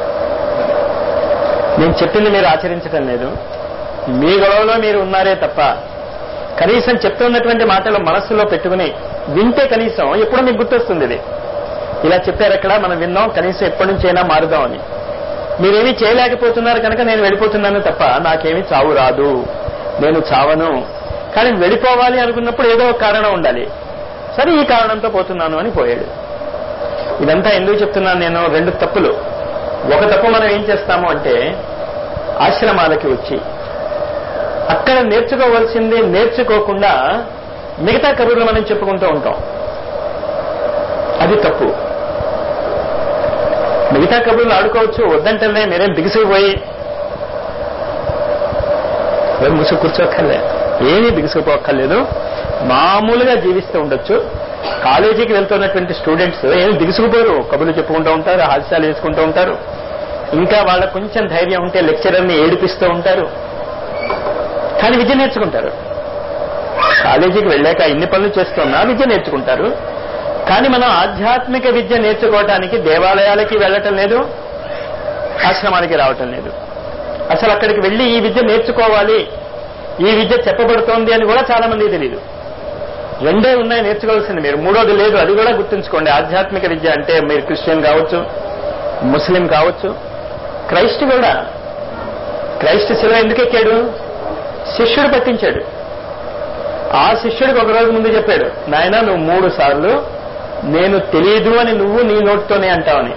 నేను చెప్పింది మీరు ఆచరించటం లేదు మీ గొడవలో మీరు ఉన్నారే తప్ప కనీసం చెప్తున్నటువంటి మాటలు మనస్సులో పెట్టుకుని వింటే కనీసం ఎప్పుడు మీకు గుర్తొస్తుంది ఇది ఇలా చెప్పారు అక్కడ మనం విన్నాం కనీసం ఎప్పటి నుంచైనా మారుదామని మీరేమీ చేయలేకపోతున్నారు కనుక నేను వెళ్ళిపోతున్నాను తప్ప నాకేమీ చావు రాదు నేను చావను కానీ వెళ్ళిపోవాలి అనుకున్నప్పుడు ఏదో ఒక కారణం ఉండాలి సరే ఈ కారణంతో పోతున్నాను అని పోయాడు ఇదంతా ఎందుకు చెప్తున్నాను నేను రెండు తప్పులు ఒక తప్పు మనం ఏం చేస్తాము అంటే ఆశ్రమాలకి వచ్చి అక్కడ నేర్చుకోవాల్సింది నేర్చుకోకుండా మిగతా కబుర్లు మనం చెప్పుకుంటూ ఉంటాం అది తప్పు మిగతా కబుర్లు ఆడుకోవచ్చు వద్దంటేనే మీరేం బిగుసుకుపోయి ఏం ముసుగు కూర్చోక్కర్లే ఏమీ బిగుసుకుపోక్కర్లేదు మామూలుగా జీవిస్తూ ఉండొచ్చు కాలేజీకి వెళ్తున్నటువంటి స్టూడెంట్స్ ఏమి బిగుసుకుపోరు కబుర్లు చెప్పుకుంటూ ఉంటారు హాస్యాలు వేసుకుంటూ ఉంటారు ఇంకా వాళ్ళకు కొంచెం ధైర్యం ఉంటే లెక్చరర్ని ఏడిపిస్తూ ఉంటారు కానీ విద్య నేర్చుకుంటారు కాలేజీకి వెళ్ళాక ఇన్ని పనులు చేస్తున్నా విద్య నేర్చుకుంటారు కానీ మనం ఆధ్యాత్మిక విద్య నేర్చుకోవటానికి దేవాలయాలకి వెళ్ళటం లేదు ఆశ్రమాలకి రావటం లేదు అసలు అక్కడికి వెళ్ళి ఈ విద్య నేర్చుకోవాలి ఈ విద్య చెప్పబడుతోంది అని కూడా చాలా మంది తెలియదు రెండే ఉన్నాయి నేర్చుకోవాల్సింది మీరు మూడోది లేదు అది కూడా గుర్తుంచుకోండి ఆధ్యాత్మిక విద్య అంటే మీరు క్రిస్టియన్ కావచ్చు ముస్లిం కావచ్చు క్రైస్ట్ కూడా క్రైస్ట్ శిల ఎందుకు ఎక్కాడు శిష్యుడు పట్టించాడు ఆ శిష్యుడికి ఒక రోజు ముందు చెప్పాడు నాయన నువ్వు మూడు సార్లు నేను తెలియదు అని నువ్వు నీ నోటితోనే అంటావని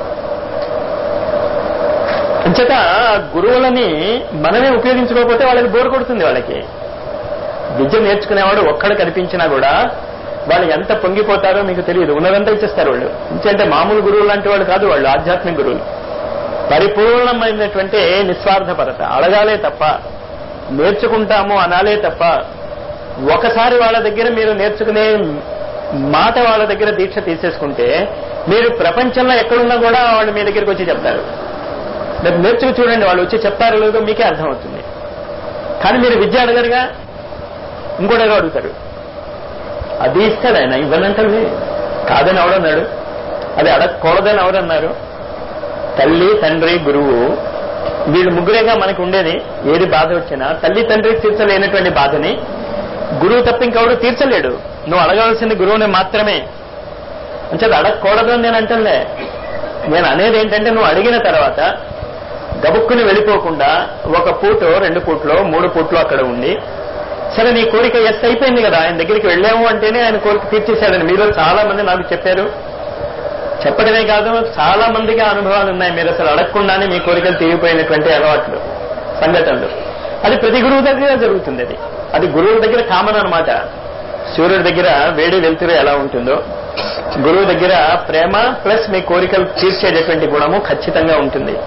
అంచేత గురువులని మనమే ఉపయోగించుకోకపోతే వాళ్ళకి బోరు కొడుతుంది వాళ్ళకి విద్య నేర్చుకునేవాడు ఒక్కడ కనిపించినా కూడా వాళ్ళు ఎంత పొంగిపోతారో మీకు తెలియదు ఉన్నదంతా ఇచ్చేస్తారు వాళ్ళు ఇంకంటే మామూలు గురువులు లాంటి వాళ్ళు కాదు వాళ్ళు ఆధ్యాత్మిక గురువులు పరిపూర్ణమైనటువంటి నిస్వార్థపరత అడగాలే తప్ప నేర్చుకుంటాము అనాలే తప్ప ఒకసారి వాళ్ళ దగ్గర మీరు నేర్చుకునే మాట వాళ్ళ దగ్గర దీక్ష తీసేసుకుంటే మీరు ప్రపంచంలో ఎక్కడున్నా కూడా వాళ్ళు మీ దగ్గరికి వచ్చి చెప్తారు మీరు నేర్చుకు చూడండి వాళ్ళు వచ్చి చెప్తారో లేదో మీకే అర్థమవుతుంది కానీ మీరు విద్య అడగరుగా ఇంకోటిగా అడుగుతారు అది ఇస్తాడు ఆయన ఇవ్వనంటే కాదని ఎవడన్నాడు అది అడగకూడదని ఎవరన్నారు తల్లి తండ్రి గురువు వీళ్ళు ముగ్గురేగా మనకు ఉండేది ఏది బాధ వచ్చినా తల్లి తండ్రి తీర్చలేనటువంటి బాధని గురువు తప్ప ఇంకెవడు తీర్చలేడు నువ్వు అడగవలసింది గురువుని మాత్రమే అంటే అడగకూడదు అని నేను అంటలే నేను అనేది ఏంటంటే నువ్వు అడిగిన తర్వాత గబుక్కుని వెళ్ళిపోకుండా ఒక పూటో రెండు పూట్లో మూడు పూట్లో అక్కడ ఉండి సరే నీ కోరిక ఎస్ అయిపోయింది కదా ఆయన దగ్గరికి వెళ్ళాము అంటేనే ఆయన కోరిక తీర్చేశాడని మీలో చాలా మంది నాకు చెప్పారు చెప్పడమే కాదు చాలా మందికి ఆ అనుభవాలు ఉన్నాయి మీరు అసలు అడగకుండానే మీ కోరికలు తీరిపోయినటువంటి అలవాట్లు సంఘటనలు అది ప్రతి గురువు దగ్గర జరుగుతుంది అది అది గురువు దగ్గర కామన్ అనమాట సూర్యుడి దగ్గర వేడి వెలుతురు ఎలా ఉంటుందో గురువు దగ్గర ప్రేమ ప్లస్ మీ కోరికలు తీర్చేటటువంటి గుణము ఖచ్చితంగా ఉంటుంది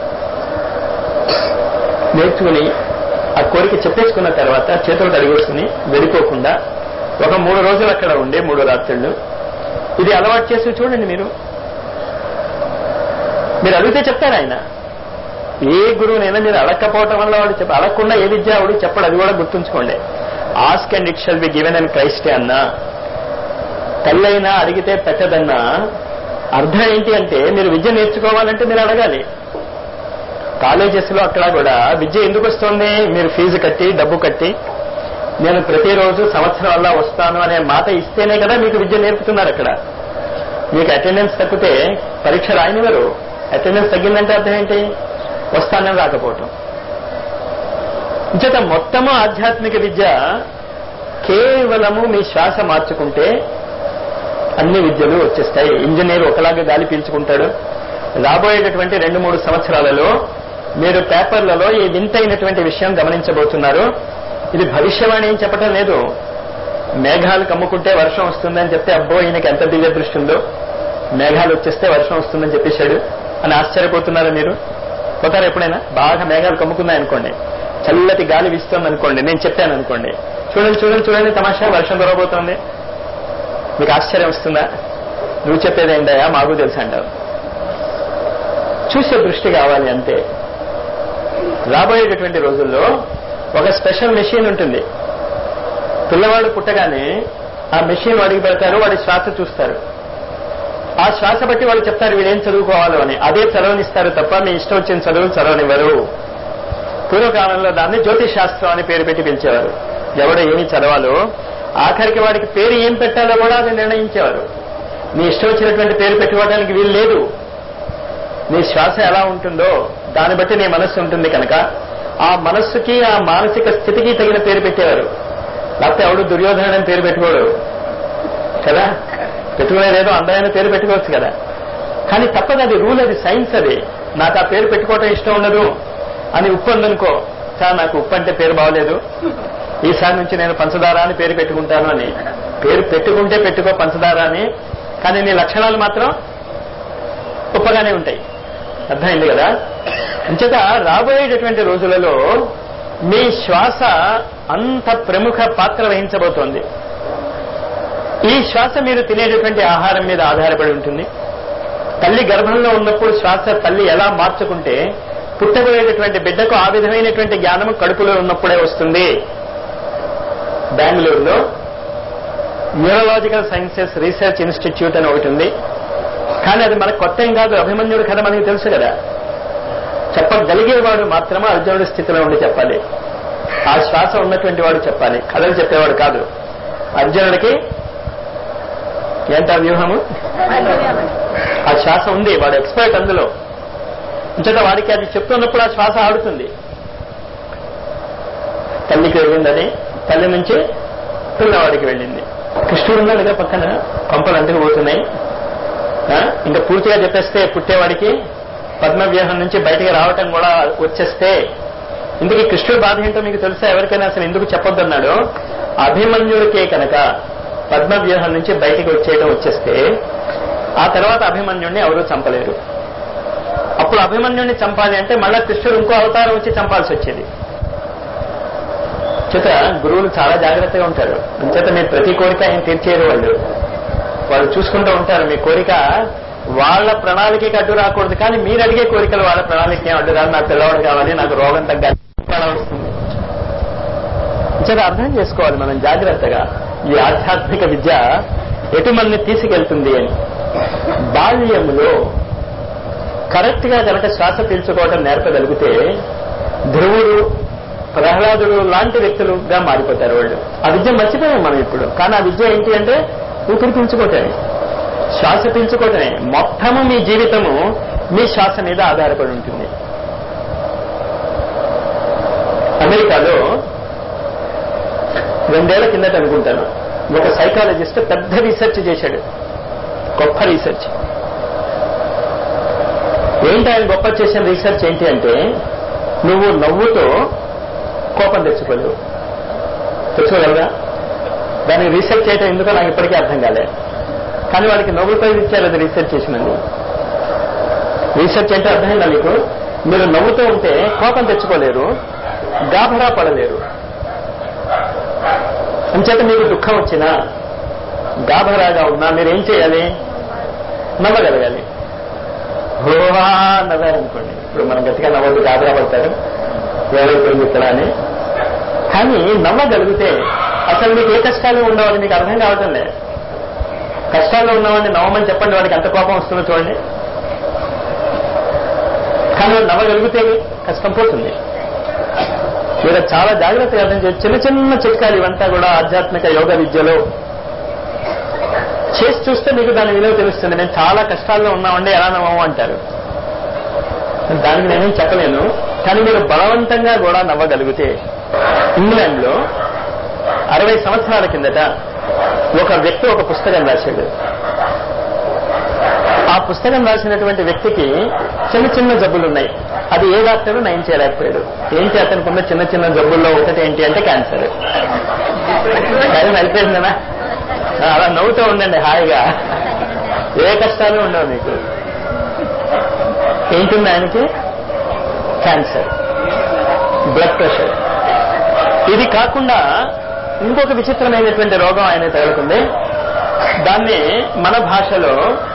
నేర్చుకుని ఆ కోరిక చెప్పేసుకున్న తర్వాత చేతులు కడిగేసుకుని వెళ్ళిపోకుండా ఒక మూడు రోజులు అక్కడ ఉండి మూడు రాత్రుళ్ళు ఇది అలవాటు చేసి చూడండి మీరు మీరు అడిగితే చెప్తారు ఆయన ఏ గురువునైనా మీరు అడగకపోవటం వల్ల వాడు చెప్ప అడగకుండా ఏ విద్య ఆవిడ చెప్పడు అది కూడా గుర్తుంచుకోండి ask and it shall be given and క్రైస్టే అన్నా తల్లైనా అడిగితే పెట్టదన్నా అర్థం ఏంటి అంటే మీరు విద్య నేర్చుకోవాలంటే మీరు అడగాలి కాలేజెస్ లో అక్కడ కూడా విద్య ఎందుకు వస్తుంది మీరు ఫీజు కట్టి డబ్బు కట్టి నేను ప్రతిరోజు సంవత్సరం వల్ల వస్తాను అనే మాట ఇస్తేనే కదా మీకు విద్య నేర్పుతున్నారు అక్కడ మీకు అటెండెన్స్ తగ్గితే పరీక్ష రాయనివ్వరు అటెండెన్స్ తగ్గిందంటే అర్థం ఏంటి వస్తానని రాకపోవటం ఇంచేత మొత్తము ఆధ్యాత్మిక విద్య కేవలము మీ శ్వాస మార్చుకుంటే అన్ని విద్యలు వచ్చేస్తాయి ఇంజనీర్ ఒకలాగా గాలి పీల్చుకుంటాడు రాబోయేటటువంటి రెండు మూడు సంవత్సరాలలో మీరు పేపర్లలో ఈ వింతైనటువంటి విషయం గమనించబోతున్నారు ఇది భవిష్యవాణి ఏం చెప్పటం లేదు మేఘాలు కమ్ముకుంటే వర్షం వస్తుందని చెప్తే అబ్బో ఈయనకి ఎంత దివ్య దృష్టి ఉందో మేఘాలు వచ్చేస్తే వర్షం వస్తుందని చెప్పేశాడు అని ఆశ్చర్యపోతున్నారా మీరు పోతారు ఎప్పుడైనా బాగా మేఘాలు కమ్ముకున్నాయి అనుకోండి చల్లటి గాలి వీస్తుంది అనుకోండి నేను చెప్పాను అనుకోండి చూడండి చూడండి చూడండి తమాషా వర్షం దొరకబోతోంది మీకు ఆశ్చర్యం వస్తుందా నువ్వు చెప్పేది ఏంటయా మాకు తెలుసు అంటావు చూసే దృష్టి కావాలి అంతే రాబోయేటటువంటి రోజుల్లో ఒక స్పెషల్ మెషిన్ ఉంటుంది పిల్లవాడు పుట్టగానే ఆ మెషిన్ వాడికి పెడతారు వాడి శ్వాస చూస్తారు ఆ శ్వాస బట్టి వాళ్ళు చెప్తారు వీడేం చదువుకోవాలో అని అదే చదవనిస్తారు తప్ప మీ ఇష్టం వచ్చిన చదువులు చదవనివ్వరు పూర్వకాలంలో దాన్ని జ్యోతిష్ శాస్త్రం అని పేరు పెట్టి పిలిచేవారు ఎవడు ఏమి చదవాలో ఆఖరికి వాడికి పేరు ఏం పెట్టాలో కూడా అది నిర్ణయించేవారు నీ ఇష్టం వచ్చినటువంటి పేరు పెట్టుకోవడానికి వీలు లేదు నీ శ్వాస ఎలా ఉంటుందో దాన్ని బట్టి నీ మనస్సు ఉంటుంది కనుక ఆ మనస్సుకి ఆ మానసిక స్థితికి తగిన పేరు పెట్టేవారు లేకపోతే ఎవడు దుర్యోధన అని పేరు పెట్టుకోడు కదా పెట్టుకునేదేదో అందమైన పేరు పెట్టుకోవచ్చు కదా కానీ తప్పదు అది రూల్ అది సైన్స్ అది నాకు ఆ పేరు పెట్టుకోవటం ఇష్టం ఉండదు అని ఉప్పు ఉందనుకో సార్ నాకు ఉప్పు అంటే పేరు బాగలేదు ఈసారి నుంచి నేను పంచదార అని పేరు పెట్టుకుంటాను అని పేరు పెట్టుకుంటే పెట్టుకో పంచదార అని కానీ నీ లక్షణాలు మాత్రం ఉప్పగానే ఉంటాయి అర్థమైంది కదా అంచేత రాబోయేటటువంటి రోజులలో మీ శ్వాస అంత ప్రముఖ పాత్ర వహించబోతోంది ఈ శ్వాస మీరు తినేటటువంటి ఆహారం మీద ఆధారపడి ఉంటుంది తల్లి గర్భంలో ఉన్నప్పుడు శ్వాస తల్లి ఎలా మార్చుకుంటే పుట్టబోయేటటువంటి బిడ్డకు ఆ విధమైనటువంటి జ్ఞానము కడుపులో ఉన్నప్పుడే వస్తుంది బెంగళూరులో న్యూరలాజికల్ సైన్సెస్ రీసెర్చ్ ఇన్స్టిట్యూట్ అని ఒకటి ఉంది కానీ అది మనకు కొత్త ఏం కాదు అభిమన్యుడు కథ మనకి తెలుసు కదా చెప్పగలిగేవాడు మాత్రమే అర్జునుడి స్థితిలో ఉండి చెప్పాలి ఆ శ్వాస ఉన్నటువంటి వాడు చెప్పాలి కథలు చెప్పేవాడు కాదు అర్జునుడికి ఏంట వ్యూహము ఆ శ్వాస ఉంది వాడు ఎక్స్పర్ట్ అందులో ఇంచట వాడికి అది చెప్తున్నప్పుడు ఆ శ్వాస ఆడుతుంది తల్లికి వెళ్ళిందని తల్లి నుంచి పిల్లవాడికి వెళ్ళింది కృష్ణుడు ఉన్నాడు కదా పక్కన కొంపలు అంటుకు పోతున్నాయి ఆ? ఇంకా పూర్తిగా చెప్పేస్తే పుట్టేవాడికి పద్మవ్యూహం నుంచి బయటికి రావటం కూడా వచ్చేస్తే ఇందుకు కృష్ణుడు బాధ ఏంటో మీకు తెలుసా ఎవరికైనా అసలు ఎందుకు చెప్పొద్దన్నాడు అభిమన్యుడికే కనుక పద్మవ్యూహం నుంచి బయటికి వచ్చేయడం వచ్చేస్తే ఆ తర్వాత అభిమన్యుడిని ఎవరూ చంపలేరు అప్పుడు అభిమన్యుడిని చంపాలి అంటే మళ్ళా కృష్ణుడు ఇంకో అవతారం వచ్చి చంపాల్సి వచ్చేది చేత గురువులు చాలా జాగ్రత్తగా ఉంటారు అంచేత మీరు ప్రతి కోరిక ఆయన తీర్చేయరు వాళ్ళు వాళ్ళు చూసుకుంటూ ఉంటారు మీ కోరిక వాళ్ళ ప్రణాళికకి అడ్డు రాకూడదు కానీ మీరు అడిగే కోరికలు వాళ్ళ ప్రణాళిక అడ్డు రాదు నాకు పిల్లవాడు కావాలి నాకు రోగం తగ్గాలి అలా వస్తుంది అంచేత అర్థం చేసుకోవాలి మనం జాగ్రత్తగా ఈ ఆధ్యాత్మిక విద్య ఎటు మనల్ని తీసుకెళ్తుంది అని బాల్యములో కరెక్ట్ గా కనుక శ్వాస పీల్చుకోవటం నేర్పగలిగితే ధ్రువుడు ప్రహ్లాదుడు లాంటి వ్యక్తులుగా మారిపోతారు వాళ్ళు ఆ విద్య మర్చిపోయాం మనం ఇప్పుడు కానీ ఆ విద్య ఏంటి అంటే ఊపిరి పీల్చుకోవటమే శ్వాస పీల్చుకోవటమే మొత్తము మీ జీవితము మీ శ్వాస మీద ఆధారపడి ఉంటుంది అమెరికాలో రెండేళ్ల కిందట అనుకుంటాను ఒక సైకాలజిస్ట్ పెద్ద రీసెర్చ్ చేశాడు గొప్ప రీసెర్చ్ ఏంటి ఆయన గొప్ప చేసిన రీసెర్చ్ ఏంటి అంటే నువ్వు నవ్వుతో కోపం తెచ్చుకోలేవు తెచ్చుకోగలరా దాన్ని రీసెర్చ్ చేయటం ఎందుకో నాకు ఇప్పటికీ అర్థం కాలే కానీ వాడికి నోబెల్ ప్రైజ్ ఇచ్చారు అది రీసెర్చ్ చేసినందు రీసెర్చ్ అంటే అర్థమైందా మీకు మీరు నవ్వుతూ ఉంటే కోపం తెచ్చుకోలేరు గాభరా పడలేరు అంచేత మీకు దుఃఖం వచ్చినా గాభరాగా ఉన్నా మీరేం చేయాలి నవ్వగలగాలి హోహా నవ్వారనుకోండి ఇప్పుడు మనం గట్టిగా నవ్వద్దు గాబరా పడతారు ఎవరైపోయింది ఇక్కడ అని కానీ నవ్వగలిగితే అసలు మీకు ఏ కష్టాలు ఉండవని మీకు అర్థం కావటం లేదు కష్టాల్లో ఉన్నవాడిని నవ్వమని చెప్పండి వాడికి ఎంత కోపం వస్తుందో చూడండి కానీ వాడు నవ్వగలిగితే కష్టం పోతుంది మీరు చాలా జాగ్రత్తగా అర్థం చేసి చిన్న చిన్న చిట్కాలు ఇవంతా కూడా ఆధ్యాత్మిక యోగ విద్యలో చేసి చూస్తే మీకు దాని విలువ తెలుస్తుంది నేను చాలా కష్టాల్లో ఉన్నామండి ఎలా నవ్వము అంటారు దానికి నేనేం చెప్పలేను కానీ మీరు బలవంతంగా కూడా నవ్వగలిగితే ఇంగ్లాండ్ లో అరవై సంవత్సరాల కిందట ఒక వ్యక్తి ఒక పుస్తకం రాశాడు ఆ పుస్తకం రాసినటువంటి వ్యక్తికి చిన్న చిన్న జబ్బులు ఉన్నాయి అది ఏ డాక్టరు నయం చేయలేకపోయాడు ఏంటి అతనికి ఉన్న చిన్న చిన్న జబ్బుల్లో ఒకటి ఏంటి అంటే క్యాన్సర్ టైం అయిపోయిందనా అలా నవ్వుతూ ఉండండి హాయిగా ఏ కష్టాలు ఉండవు మీకు ఏంటుంది ఆయనకి క్యాన్సర్ బ్లడ్ ప్రెషర్ ఇది కాకుండా ఇంకొక విచిత్రమైనటువంటి రోగం ఆయన తగులుతుంది దాన్ని మన భాషలో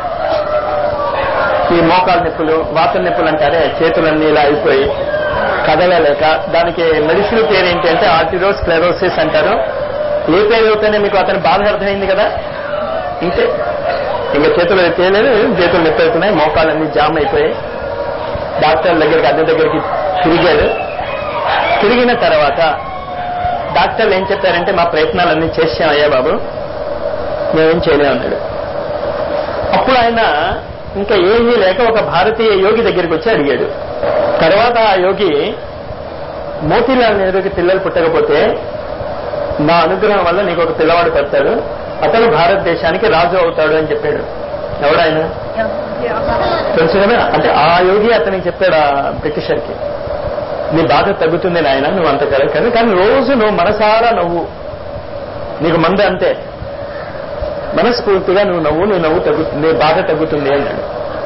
ఈ మోకాలు నొప్పులు వాత నొప్పులు అంటారే చేతులన్నీ ఇలా అయిపోయి కదలలేక దానికి మెడిసిన్ పేరు ఏంటి అంటే ఆర్టిరోస్క్లెరోసిస్ అంటారు ఏ పేరు అవుతానే మీకు అతని బాధ అర్థమైంది కదా ఇంతే ఇంకా చేతులు చేయలేదు చేతులు నొప్పి అవుతున్నాయి మోకాలన్నీ జామ్ అయిపోయాయి డాక్టర్ దగ్గరికి అద్దె దగ్గరికి తిరిగాడు తిరిగిన తర్వాత డాక్టర్లు ఏం చెప్పారంటే మా ప్రయత్నాలన్నీ చేసామయ్యా బాబు మేమేం చేయలేము అన్నాడు అప్పుడు ఆయన ఇంకా ఏమీ లేక ఒక భారతీయ యోగి దగ్గరికి వచ్చి అడిగాడు తర్వాత ఆ యోగి మోతీలాల్ నెహ్రూకి పిల్లలు పుట్టకపోతే నా అనుగ్రహం వల్ల నీకు ఒక పిల్లవాడు పడతాడు అతను భారతదేశానికి రాజు అవుతాడు అని చెప్పాడు ఎవడాయన తెలుసు కదా అంటే ఆ యోగి అతనికి చెప్పాడు ఆ బ్రిటిషర్కి నీ బాధ తగ్గుతుంది నాయన నువ్వు అంత కరెక్ట్ కానీ కానీ రోజు నువ్వు మనసారా నవ్వు నీకు మంద అంతే మనస్ఫూర్తిగా నువ్వు నవ్వు నీ నవ్వు తగ్గుతుంది నీ బాధ తగ్గుతుంది అన్నాడు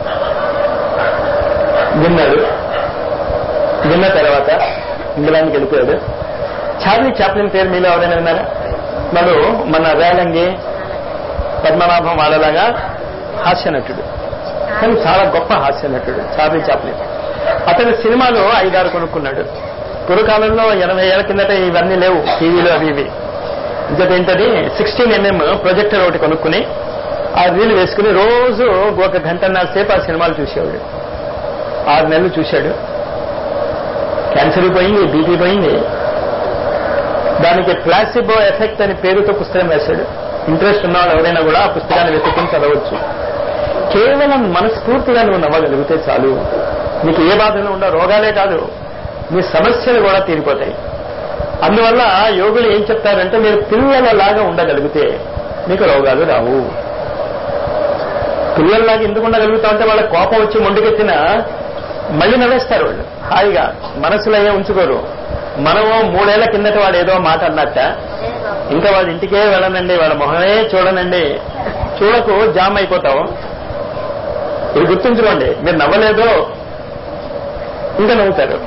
విన్నాడు విన్న తర్వాత ఇంగ్లాండ్కి వెళ్ళిపోయాడు చార్లీ చాప్లిన్ పేరు మీలో ఎవరైనా విన్నారా మనం మన రేలంగి పద్మనాభం వాళ్ళలాగా హాస్య నటుడు కానీ చాలా గొప్ప హాస్య నటుడు చార్లీ చాప్లిన్ అతని సినిమాలు ఐదారు కొనుక్కున్నాడు పూర్వకాలంలో ఎనభై ఏళ్ల కిందట ఇవన్నీ లేవు టీవీలు అవి ఇవి ఇంకటి ఏంటది సిక్స్టీన్ ఎంఎం ప్రొజెక్టర్ ఒకటి కొనుక్కుని ఆ రీల్ వేసుకుని రోజు ఒక గంటన్నర సేపు ఆ సినిమాలు చూసేవాడు ఆరు నెలలు చూశాడు క్యాన్సర్ పోయింది బీపీ పోయింది దానికి ప్లాసిబో ఎఫెక్ట్ అని పేరుతో పుస్తకం వేశాడు ఇంట్రెస్ట్ ఉన్నవాళ్ళు ఎవరైనా కూడా ఆ పుస్తకాన్ని వెతుకుని చదవచ్చు కేవలం మనస్ఫూర్తిగా నువ్వు నవ్వగలిగితే చాలు నీకు ఏ బాధలు ఉండవు రోగాలే కాదు మీ సమస్యలు కూడా తీరిపోతాయి అందువల్ల యోగులు ఏం చెప్తారంటే మీరు పిల్లలలాగా ఉండగలిగితే మీకు రోగాలు రావు పిల్లల్లాగా ఎందుకు ఉండగలుగుతామంటే వాళ్ళ కోపం వచ్చి మొండికెత్తిన మళ్ళీ నవ్వేస్తారు వాళ్ళు హాయిగా మనసులో ఏ ఉంచుకోరు మనము మూడేళ్ల కిందట వాడు ఏదో మాట అన్నట్ట ఇంకా వాడి ఇంటికే వెళ్ళనండి వాళ్ళ మొహమే చూడనండి చూడకు జామ్ అయిపోతావు ఇది గుర్తుంచుకోండి మీరు నవ్వలేదు ఇంకా నవ్వుతారు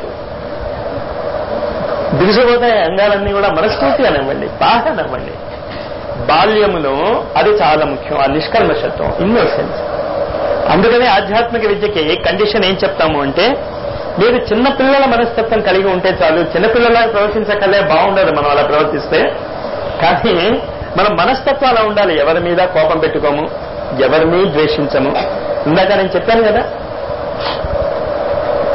దిగుసిపోతాయి అంగాలన్నీ కూడా మనస్ఫూర్తిగా నవ్వండి బాగా నవ్వండి బాల్యములో అది చాలా ముఖ్యం ఆ నిష్కల్మషత్వం ఇన్నోసెన్స్ అందుకనే ఆధ్యాత్మిక విద్యకి కండిషన్ ఏం చెప్తాము అంటే మీరు చిన్నపిల్లల మనస్తత్వం కలిగి ఉంటే చాలు చిన్నపిల్లలా ప్రవర్తించకలే బాగుండదు మనం అలా ప్రవర్తిస్తే కానీ మన మనస్తత్వం అలా ఉండాలి ఎవరి మీద కోపం పెట్టుకోము ఎవరిని ద్వేషించము ఇందాక నేను చెప్పాను కదా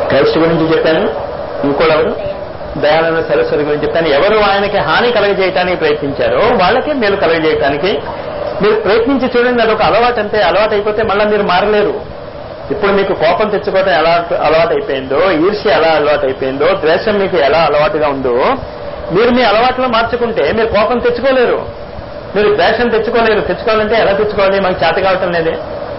క్రైస్ట్ గురించి చెప్పాను ఇంకోడెవరు దయానంద సరస్వతి గురించి చెప్పాను ఎవరు ఆయనకి హాని కలగజేయటానికి ప్రయత్నించారో వాళ్ళకి మేలు కలగజేయటానికి మీరు ప్రయత్నించి చూడండి అదొక అలవాటు అంతే అలవాటు అయిపోతే మళ్ళీ మీరు మారలేరు ఇప్పుడు మీకు కోపం తెచ్చుకోవటం ఎలా అలవాటు అయిపోయిందో ఈర్ష్య ఎలా అలవాటు అయిపోయిందో ద్వేషం మీకు ఎలా అలవాటుగా ఉందో మీరు మీ అలవాట్లో మార్చుకుంటే మీరు కోపం తెచ్చుకోలేరు మీరు ద్వేషం తెచ్చుకోలేరు తెచ్చుకోవాలంటే ఎలా తెచ్చుకోవాలి మనకు చేత కావటం లేదే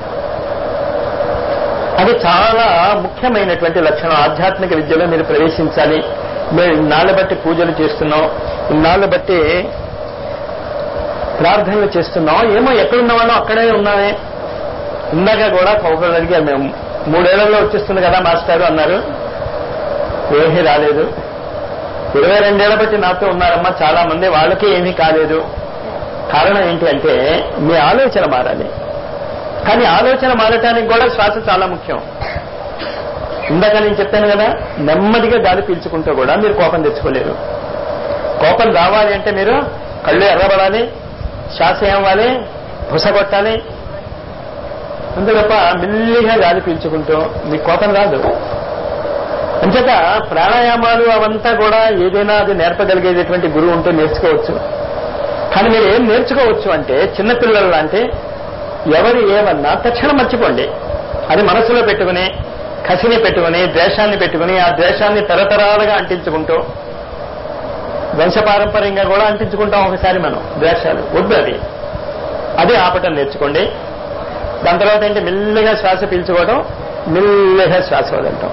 అది చాలా ముఖ్యమైనటువంటి లక్షణం ఆధ్యాత్మిక విద్యలో మీరు ప్రవేశించాలి మేము ఇన్నాళ్ళ బట్టి పూజలు చేస్తున్నాం ఇన్నాళ్ళ బట్టి ప్రార్థనలు చేస్తున్నాం ఏమో ఎక్కడున్న వాళ్ళం అక్కడే ఉన్నామే ఇందాక కూడా ఒకరు అడిగారు మేము మూడేళ్లలో వచ్చేస్తుంది కదా మాస్టారు అన్నారు ఏమీ రాలేదు ఇరవై రెండేళ్ల బట్టి నాతో ఉన్నారమ్మా చాలా మంది వాళ్ళకి ఏమీ కాలేదు కారణం ఏంటి అంటే మీ ఆలోచన మారాలి కానీ ఆలోచన మారటానికి కూడా శ్వాస చాలా ముఖ్యం ఇందాక నేను చెప్పాను కదా నెమ్మదిగా గాలి పీల్చుకుంటూ కూడా మీరు కోపం తెచ్చుకోలేరు కోపం రావాలి అంటే మీరు కళ్ళు ఎర్రబడాలి శ్వాస ఏమవ్వాలి కొట్టాలి అంతే తప్ప మెల్లిగా గాలి పీల్చుకుంటూ మీకు కోపం రాదు అంచేత ప్రాణాయామాలు అవంతా కూడా ఏదైనా అది నేర్పగలిగేటటువంటి గురువు ఉంటే నేర్చుకోవచ్చు కానీ మీరు ఏం నేర్చుకోవచ్చు అంటే చిన్నపిల్లలు లాంటి ఎవరు ఏమన్నా తక్షణం మర్చిపోండి అది మనసులో పెట్టుకుని కసిని పెట్టుకుని ద్వేషాన్ని పెట్టుకుని ఆ ద్వేషాన్ని తరతరాలుగా అంటించుకుంటూ వంశపారంపర్యంగా కూడా అంటించుకుంటాం ఒకసారి మనం ద్వేషాలు వద్దు అది అది ఆపటం నేర్చుకోండి దాని తర్వాత ఏంటి మెల్లిగా శ్వాస పీల్చుకోవడం మెల్లిగా శ్వాస వదలటం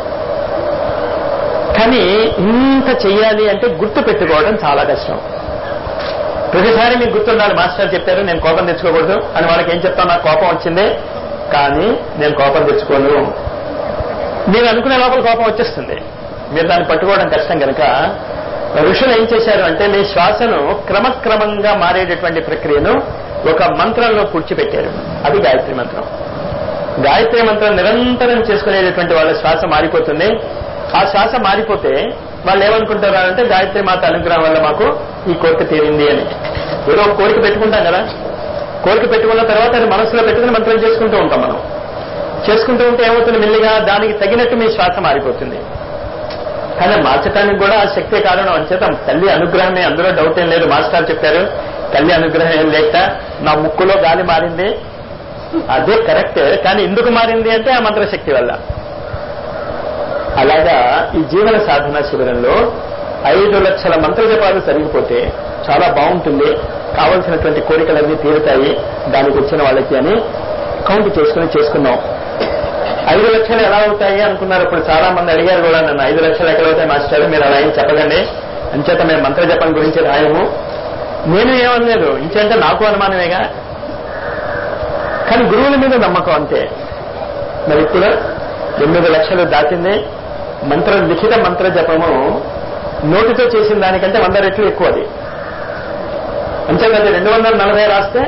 కానీ ఇంత చెయ్యాలి అంటే గుర్తు పెట్టుకోవడం చాలా కష్టం ప్రతిసారి మీకు గుర్తుండాలి మాస్టర్ చెప్పారు నేను కోపం తెచ్చుకోకూడదు అని వాళ్ళకి ఏం చెప్తాను నాకు కోపం వచ్చింది కానీ నేను కోపం తెచ్చుకోను మీరు అనుకునే లోపల కోపం వచ్చేస్తుంది మీరు దాన్ని పట్టుకోవడం కష్టం కనుక ఋషులు ఏం చేశారు అంటే మీ శ్వాసను క్రమక్రమంగా మారేటటువంటి ప్రక్రియను ఒక మంత్రంలో కూర్చిపెట్టారు అది గాయత్రి మంత్రం గాయత్రి మంత్రం నిరంతరం చేసుకునేటటువంటి వాళ్ళ శ్వాస మారిపోతుంది ఆ శ్వాస మారిపోతే వాళ్ళు ఏమనుకుంటారు అంటే గాయత్రి మాత అనుగ్రహం వల్ల మాకు ఈ కోరిక తీరింది అని ఏదో ఒక కోరిక పెట్టుకుంటాం కదా కోరిక పెట్టుకున్న తర్వాత అది మనసులో పెట్టుకుని మంత్రం చేసుకుంటూ ఉంటాం మనం చేసుకుంటూ ఉంటే ఏమవుతుంది మెల్లిగా దానికి తగినట్టు మీ శ్వాస మారిపోతుంది కానీ మార్చడానికి కూడా ఆ శక్తి కారణం అంచేత తల్లి అనుగ్రహమే అందులో డౌట్ ఏం లేదు మాస్టర్ చెప్పారు తల్లి అనుగ్రహం ఏం లేక నా ముక్కులో గాలి మారింది అదే కరెక్ట్ కానీ ఎందుకు మారింది అంటే ఆ మంత్రశక్తి వల్ల అలాగా ఈ జీవన సాధన శిబిరంలో ఐదు లక్షల మంత్ర జపాలు జరిగిపోతే చాలా బాగుంటుంది కావలసినటువంటి కోరికలన్నీ తీరుతాయి దానికి వచ్చిన వాళ్ళకి అని కౌంట్ చేసుకుని చేసుకున్నాం ఐదు లక్షలు ఎలా అవుతాయి అనుకున్నారు ఇప్పుడు చాలా మంది అడిగారు కూడా నన్ను ఐదు లక్షలు ఎక్కడ అవుతాయి మాస్టర్ మీరు అలా ఏం చెప్పకండి అంచేత మేము మంత్ర జపం గురించి రాయము నేను ఏమనలేదు ఇంచేంటే నాకు అనుమానమేగా కానీ గురువుల మీద నమ్మకం అంతే మరి ఇప్పుడు ఎనిమిది లక్షలు దాటింది మంత్ర లిఖిత మంత్ర జపము నోటితో చేసిన దానికంటే వంద రెట్లు ఎక్కువ అది అంతేకాదు రెండు వందల నలభై రాస్తే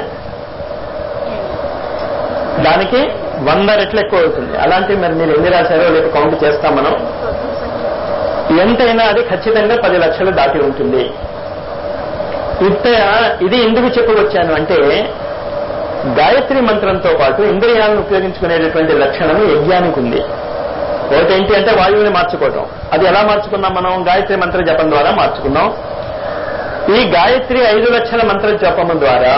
దానికి వంద రెట్లు ఎక్కువ అవుతుంది అలాంటి మరి మీరు ఎన్ని రాశారో రేపు కౌంట్ చేస్తాం మనం ఎంతైనా అది ఖచ్చితంగా పది లక్షలు దాటి ఉంటుంది ఇంత ఇది ఎందుకు చెప్పవచ్చాను అంటే గాయత్రి మంత్రంతో పాటు ఇంద్రియాలను ఉపయోగించుకునేటటువంటి లక్షణం యజ్ఞానికి ఉంది ఒకటి ఏంటి అంటే వాయువుని మార్చుకోవటం అది ఎలా మార్చుకున్నాం మనం గాయత్రి మంత్ర జపం ద్వారా మార్చుకున్నాం ఈ గాయత్రి ఐదు లక్షల మంత్ర జపము ద్వారా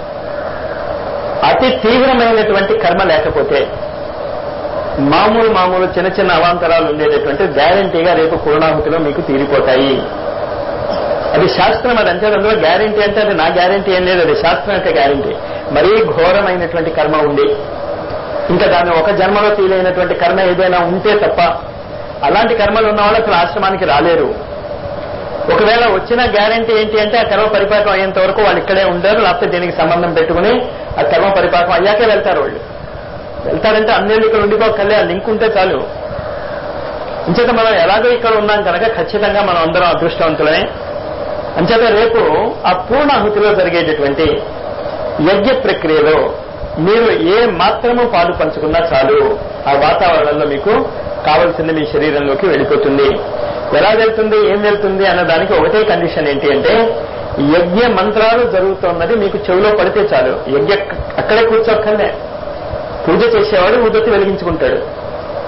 అతి తీవ్రమైనటువంటి కర్మ లేకపోతే మామూలు మామూలు చిన్న చిన్న అవాంతరాలు ఉండేటటువంటి గ్యారంటీగా రేపు పూర్ణాహుతిలో మీకు తీరిపోతాయి అది శాస్త్రం అది అంటే అందులో గ్యారంటీ అంటే అది నా గ్యారంటీ ఏం లేదు అది శాస్త్రం యొక్క గ్యారంటీ మరీ ఘోరమైనటువంటి కర్మ ఉంది ఇంకా దాన్ని ఒక జన్మలో తీలైనటువంటి కర్మ ఏదైనా ఉంటే తప్ప అలాంటి కర్మలు ఉన్న వాళ్ళు అసలు ఆశ్రమానికి రాలేరు ఒకవేళ వచ్చిన గ్యారంటీ ఏంటి అంటే ఆ కర్మ పరిపాకం అయ్యేంత వరకు వాళ్ళు ఇక్కడే ఉండరు లేకపోతే దీనికి సంబంధం పెట్టుకుని ఆ కర్మ పరిపాకం అయ్యాకే వెళ్తారు వాళ్ళు వెళ్తారంటే అన్నేళ్ళు ఇక్కడ ఉండిపోకలే ఆ లింక్ ఉంటే చాలు అంచేత మనం ఎలాగో ఇక్కడ ఉన్నాం కనుక ఖచ్చితంగా మనం అందరం అదృష్టవంతులమే అంచేత రేపు ఆ పూర్ణాహుతిలో జరిగేటటువంటి యజ్ఞ ప్రక్రియలో మీరు ఏ మాత్రము పాలు పంచుకున్నా చాలు ఆ వాతావరణంలో మీకు కావలసింది మీ శరీరంలోకి వెళ్ళిపోతుంది ఎలా వెళ్తుంది ఏం వెళ్తుంది అన్న దానికి ఒకటే కండిషన్ ఏంటి అంటే యజ్ఞ మంత్రాలు జరుగుతున్నది మీకు చెవిలో పడితే చాలు యజ్ఞ అక్కడే కూర్చోక్కర్లే పూజ చేసేవాడు ఉదతి వెలిగించుకుంటాడు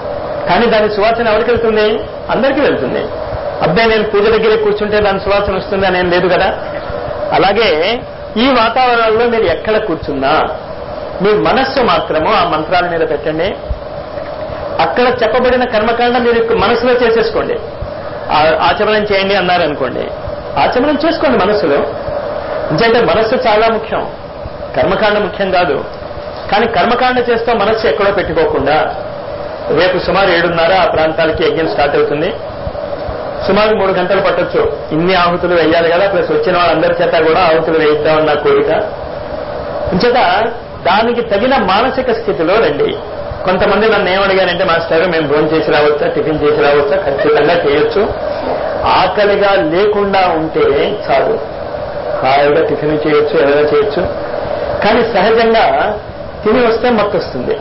కానీ దాని సువాసన ఎవరికి వెళ్తుంది అందరికీ వెళ్తుంది అబ్బాయి నేను పూజ దగ్గర కూర్చుంటే దాని సువాసన వస్తుంది అని ఏం లేదు కదా అలాగే ఈ వాతావరణంలో మీరు ఎక్కడ కూర్చున్నా మీ మనస్సు మాత్రము ఆ మంత్రాల మీద పెట్టండి అక్కడ చెప్పబడిన కర్మకాండ మీరు మనసులో చేసేసుకోండి ఆ- ఆచమనం చేయండి అన్నారనుకోండి ఆచమనం చేసుకోండి మనసులో ఎందుకంటే మనస్సు చాలా ముఖ్యం కర్మకాండ ముఖ్యం కాదు కానీ కర్మకాండ చేస్తూ మనస్సు ఎక్కడో పెట్టుకోకుండా రేపు సుమారు ఏడున్నర ఆ ప్రాంతాలకి యజ్ఞం స్టార్ట్ అవుతుంది సుమారు మూడు గంటలు పట్టొచ్చు ఇన్ని ఆహుతులు వేయాలి కదా ప్లస్ వచ్చిన వాళ్ళందరి చేత కూడా ఆహుతులు వేయిద్దామన్న కోరిక ఇంచేత దానికి తగిన మానసిక స్థితిలో రండి కొంతమంది నన్ను ఏమడిగారంటే మాస్టర్ మేము భోజనం చేసి రావచ్చా టిఫిన్ చేసి రావచ్చా ఖచ్చితంగా చేయొచ్చు ఆకలిగా లేకుండా ఉంటే చాలు హాయిగా టిఫిన్ చేయొచ్చు ఏదైనా చేయొచ్చు కానీ సహజంగా తిని వస్తే మత్తు వస్తుంది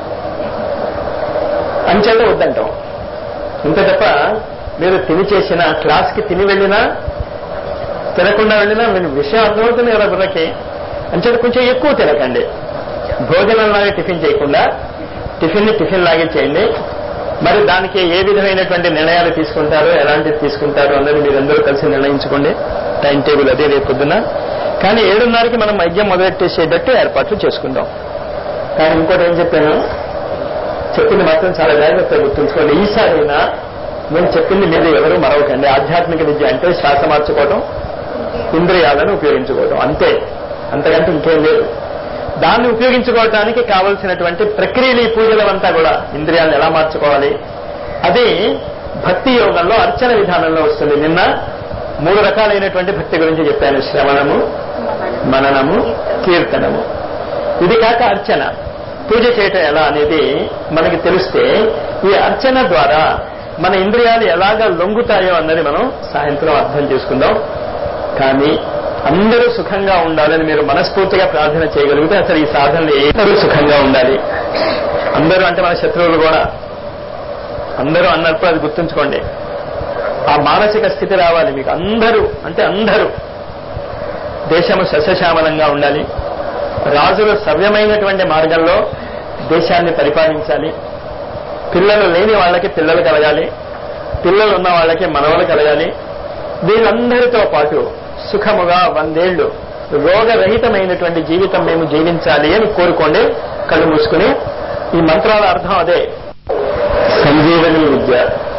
అంచేత వద్దంటాం ఇంత తప్ప మీరు తిని చేసిన క్లాస్కి తిని వెళ్ళినా తినకుండా వెళ్ళినా మీరు విషయం అర్థమవుతుంది కదా బుర్రకి అంచేత కొంచెం ఎక్కువ తినకండి భోజనం లాగా టిఫిన్ చేయకుండా టిఫిన్ ని టిఫిన్ లాగే చేయండి మరి దానికి ఏ విధమైనటువంటి నిర్ణయాలు తీసుకుంటారో ఎలాంటివి తీసుకుంటారో అన్నది మీరందరూ కలిసి నిర్ణయించుకోండి టైం టేబుల్ అదే రేపు పొద్దున కానీ ఏడున్నరకి మనం వైద్యం మొదలెట్టేసేటట్టు ఏర్పాట్లు చేసుకుందాం కానీ ఇంకోటి ఏం చెప్పాను చెప్పింది మాత్రం చాలా జాగ్రత్తగా గుర్తుంచుకోండి ఈసారైనా నేను చెప్పింది మీద ఎవరు మరవకండి ఆధ్యాత్మిక విద్య అంటే శ్వాస మార్చుకోవడం ఇంద్రియాలను ఉపయోగించుకోవడం అంతే అంతకంటే ఇంకేం లేదు దాన్ని ఉపయోగించుకోవడానికి కావలసినటువంటి ప్రక్రియలు ఈ పూజలవంతా కూడా ఇంద్రియాలను ఎలా మార్చుకోవాలి అది భక్తి యోగంలో అర్చన విధానంలో వస్తుంది నిన్న మూడు రకాలైనటువంటి భక్తి గురించి చెప్పాను శ్రవణము మననము కీర్తనము ఇది కాక అర్చన పూజ చేయటం ఎలా అనేది మనకి తెలిస్తే ఈ అర్చన ద్వారా మన ఇంద్రియాలు ఎలాగ లొంగుతాయో అన్నది మనం సాయంత్రం అర్థం చేసుకుందాం కానీ అందరూ సుఖంగా ఉండాలని మీరు మనస్ఫూర్తిగా ప్రార్థన చేయగలిగితే అసలు ఈ సాధనలు అందరూ సుఖంగా ఉండాలి అందరూ అంటే మన శత్రువులు కూడా అందరూ అన్నప్పుడు అది గుర్తుంచుకోండి ఆ మానసిక స్థితి రావాలి మీకు అందరూ అంటే అందరూ దేశము సస్యశ్యామలంగా ఉండాలి రాజులు సవ్యమైనటువంటి మార్గంలో దేశాన్ని పరిపాలించాలి పిల్లలు లేని వాళ్ళకి పిల్లలు కలగాలి పిల్లలు ఉన్న వాళ్ళకి మనవలు కలగాలి వీళ్ళందరితో పాటు సుఖముగా వందేళ్లు రోగరహితమైనటువంటి జీవితం మేము జీవించాలి అని కోరుకోండి కళ్ళు మూసుకుని ఈ మంత్రాల అర్థం అదే సంజీవని విద్య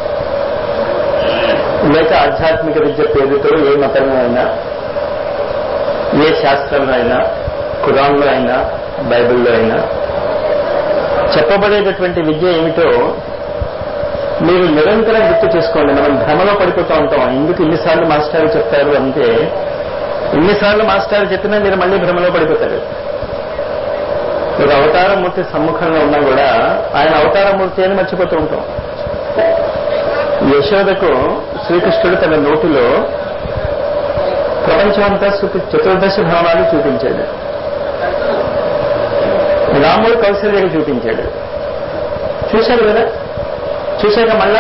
లేక ఆధ్యాత్మిక విద్య పేరుతో ఏ మతంలో అయినా ఏ శాస్త్రంలో అయినా ఖురాన్లో అయినా బైబిల్లో అయినా చెప్పబడేటటువంటి విద్య ఏమిటో మీరు నిరంతరం గుర్తు చేసుకోండి మనం భ్రమలో పడిపోతూ ఉంటాం ఎందుకు ఇన్నిసార్లు మాస్టర్ చెప్తారు అంటే ఇన్నిసార్లు మాస్టర్ చెప్పినా మీరు మళ్ళీ భ్రమలో పడిపోతారు ఒక అవతారమూర్తి సమ్ముఖంలో ఉన్నా కూడా ఆయన అవతారమూర్తి అని మర్చిపోతూ ఉంటాం యశోదకు శ్రీకృష్ణుడు తన నోటిలో ప్రపంచమంతా చూపి చతుర్దశ భావాలు చూపించాడు రాముడు కౌశల్యకి చూపించాడు చూశాడు కదా చూశాక మళ్ళా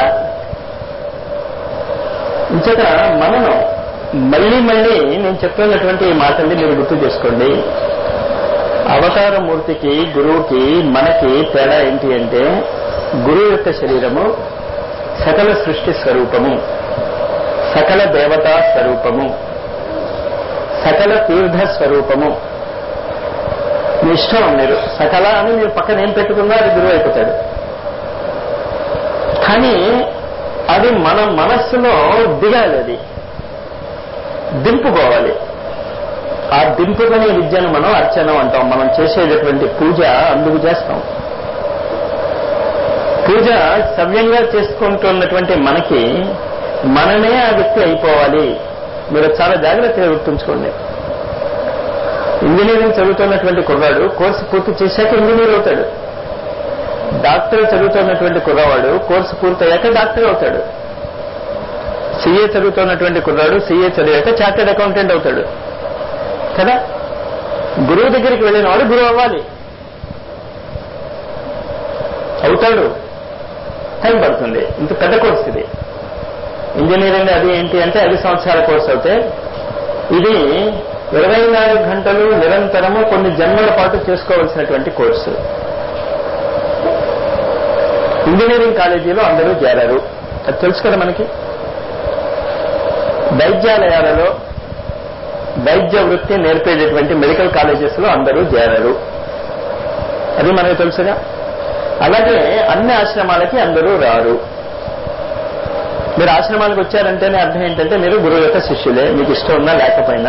ఇంచక మనను మళ్ళీ మళ్ళీ నేను చెప్తున్నటువంటి ఈ మాటల్ని మీరు గుర్తు చేసుకోండి అవతార మూర్తికి గురువుకి మనకి తేడా ఏంటి అంటే గురువు యొక్క శరీరము సకల సృష్టి స్వరూపము సకల దేవతా స్వరూపము సకల తీర్థ స్వరూపము మీ ఇష్టం మీరు సకల అని మీరు పక్కన ఏం పెట్టుకున్నా అది గురువు అయిపోతాడు కానీ అది మన మనస్సులో దిగాలి అది దింపుకోవాలి ఆ దింపుకునే విద్యను మనం అర్చన అంటాం మనం చేసేటటువంటి పూజ అందుకు చేస్తాం పూజ సవ్యంగా చేసుకుంటున్నటువంటి మనకి మనమే ఆ వ్యక్తి అయిపోవాలి మీరు చాలా జాగ్రత్తగా గుర్తుంచుకోండి ఇంజనీరింగ్ చదువుతున్నటువంటి కుర్రాడు కోర్సు పూర్తి చేశాక ఇంజనీర్ అవుతాడు డాక్టర్ చదువుతున్నటువంటి కుర్రవాడు కోర్సు పూర్తయ్యాక డాక్టర్ అవుతాడు సిఏ చదువుతున్నటువంటి కుర్రాడు సిఏ చదివాక చార్టెడ్ అకౌంటెంట్ అవుతాడు కదా గురువు దగ్గరికి వెళ్ళిన వాడు గురువు అవ్వాలి అవుతాడు టైం పడుతుంది ఇంత పెద్ద కోర్స్ ఇది ఇంజనీరింగ్ అది ఏంటి అంటే ఐదు సంవత్సరాల కోర్స్ అయితే ఇది ఇరవై నాలుగు గంటలు నిరంతరము కొన్ని జన్మల పాటు చేసుకోవాల్సినటువంటి కోర్సు ఇంజనీరింగ్ కాలేజీలో అందరూ చేరారు అది తెలుసు కదా మనకి వైద్యాలయాలలో వైద్య వృత్తి నేర్పేటటువంటి మెడికల్ కాలేజెస్ లో అందరూ చేరారు అది మనకు తెలుసుగా అలాగే అన్ని ఆశ్రమాలకి అందరూ రారు మీరు ఆశ్రమాలకు వచ్చారంటేనే అర్థం ఏంటంటే మీరు గురువు యొక్క శిష్యులే మీకు ఇష్టం ఉన్నా లేకపోయినా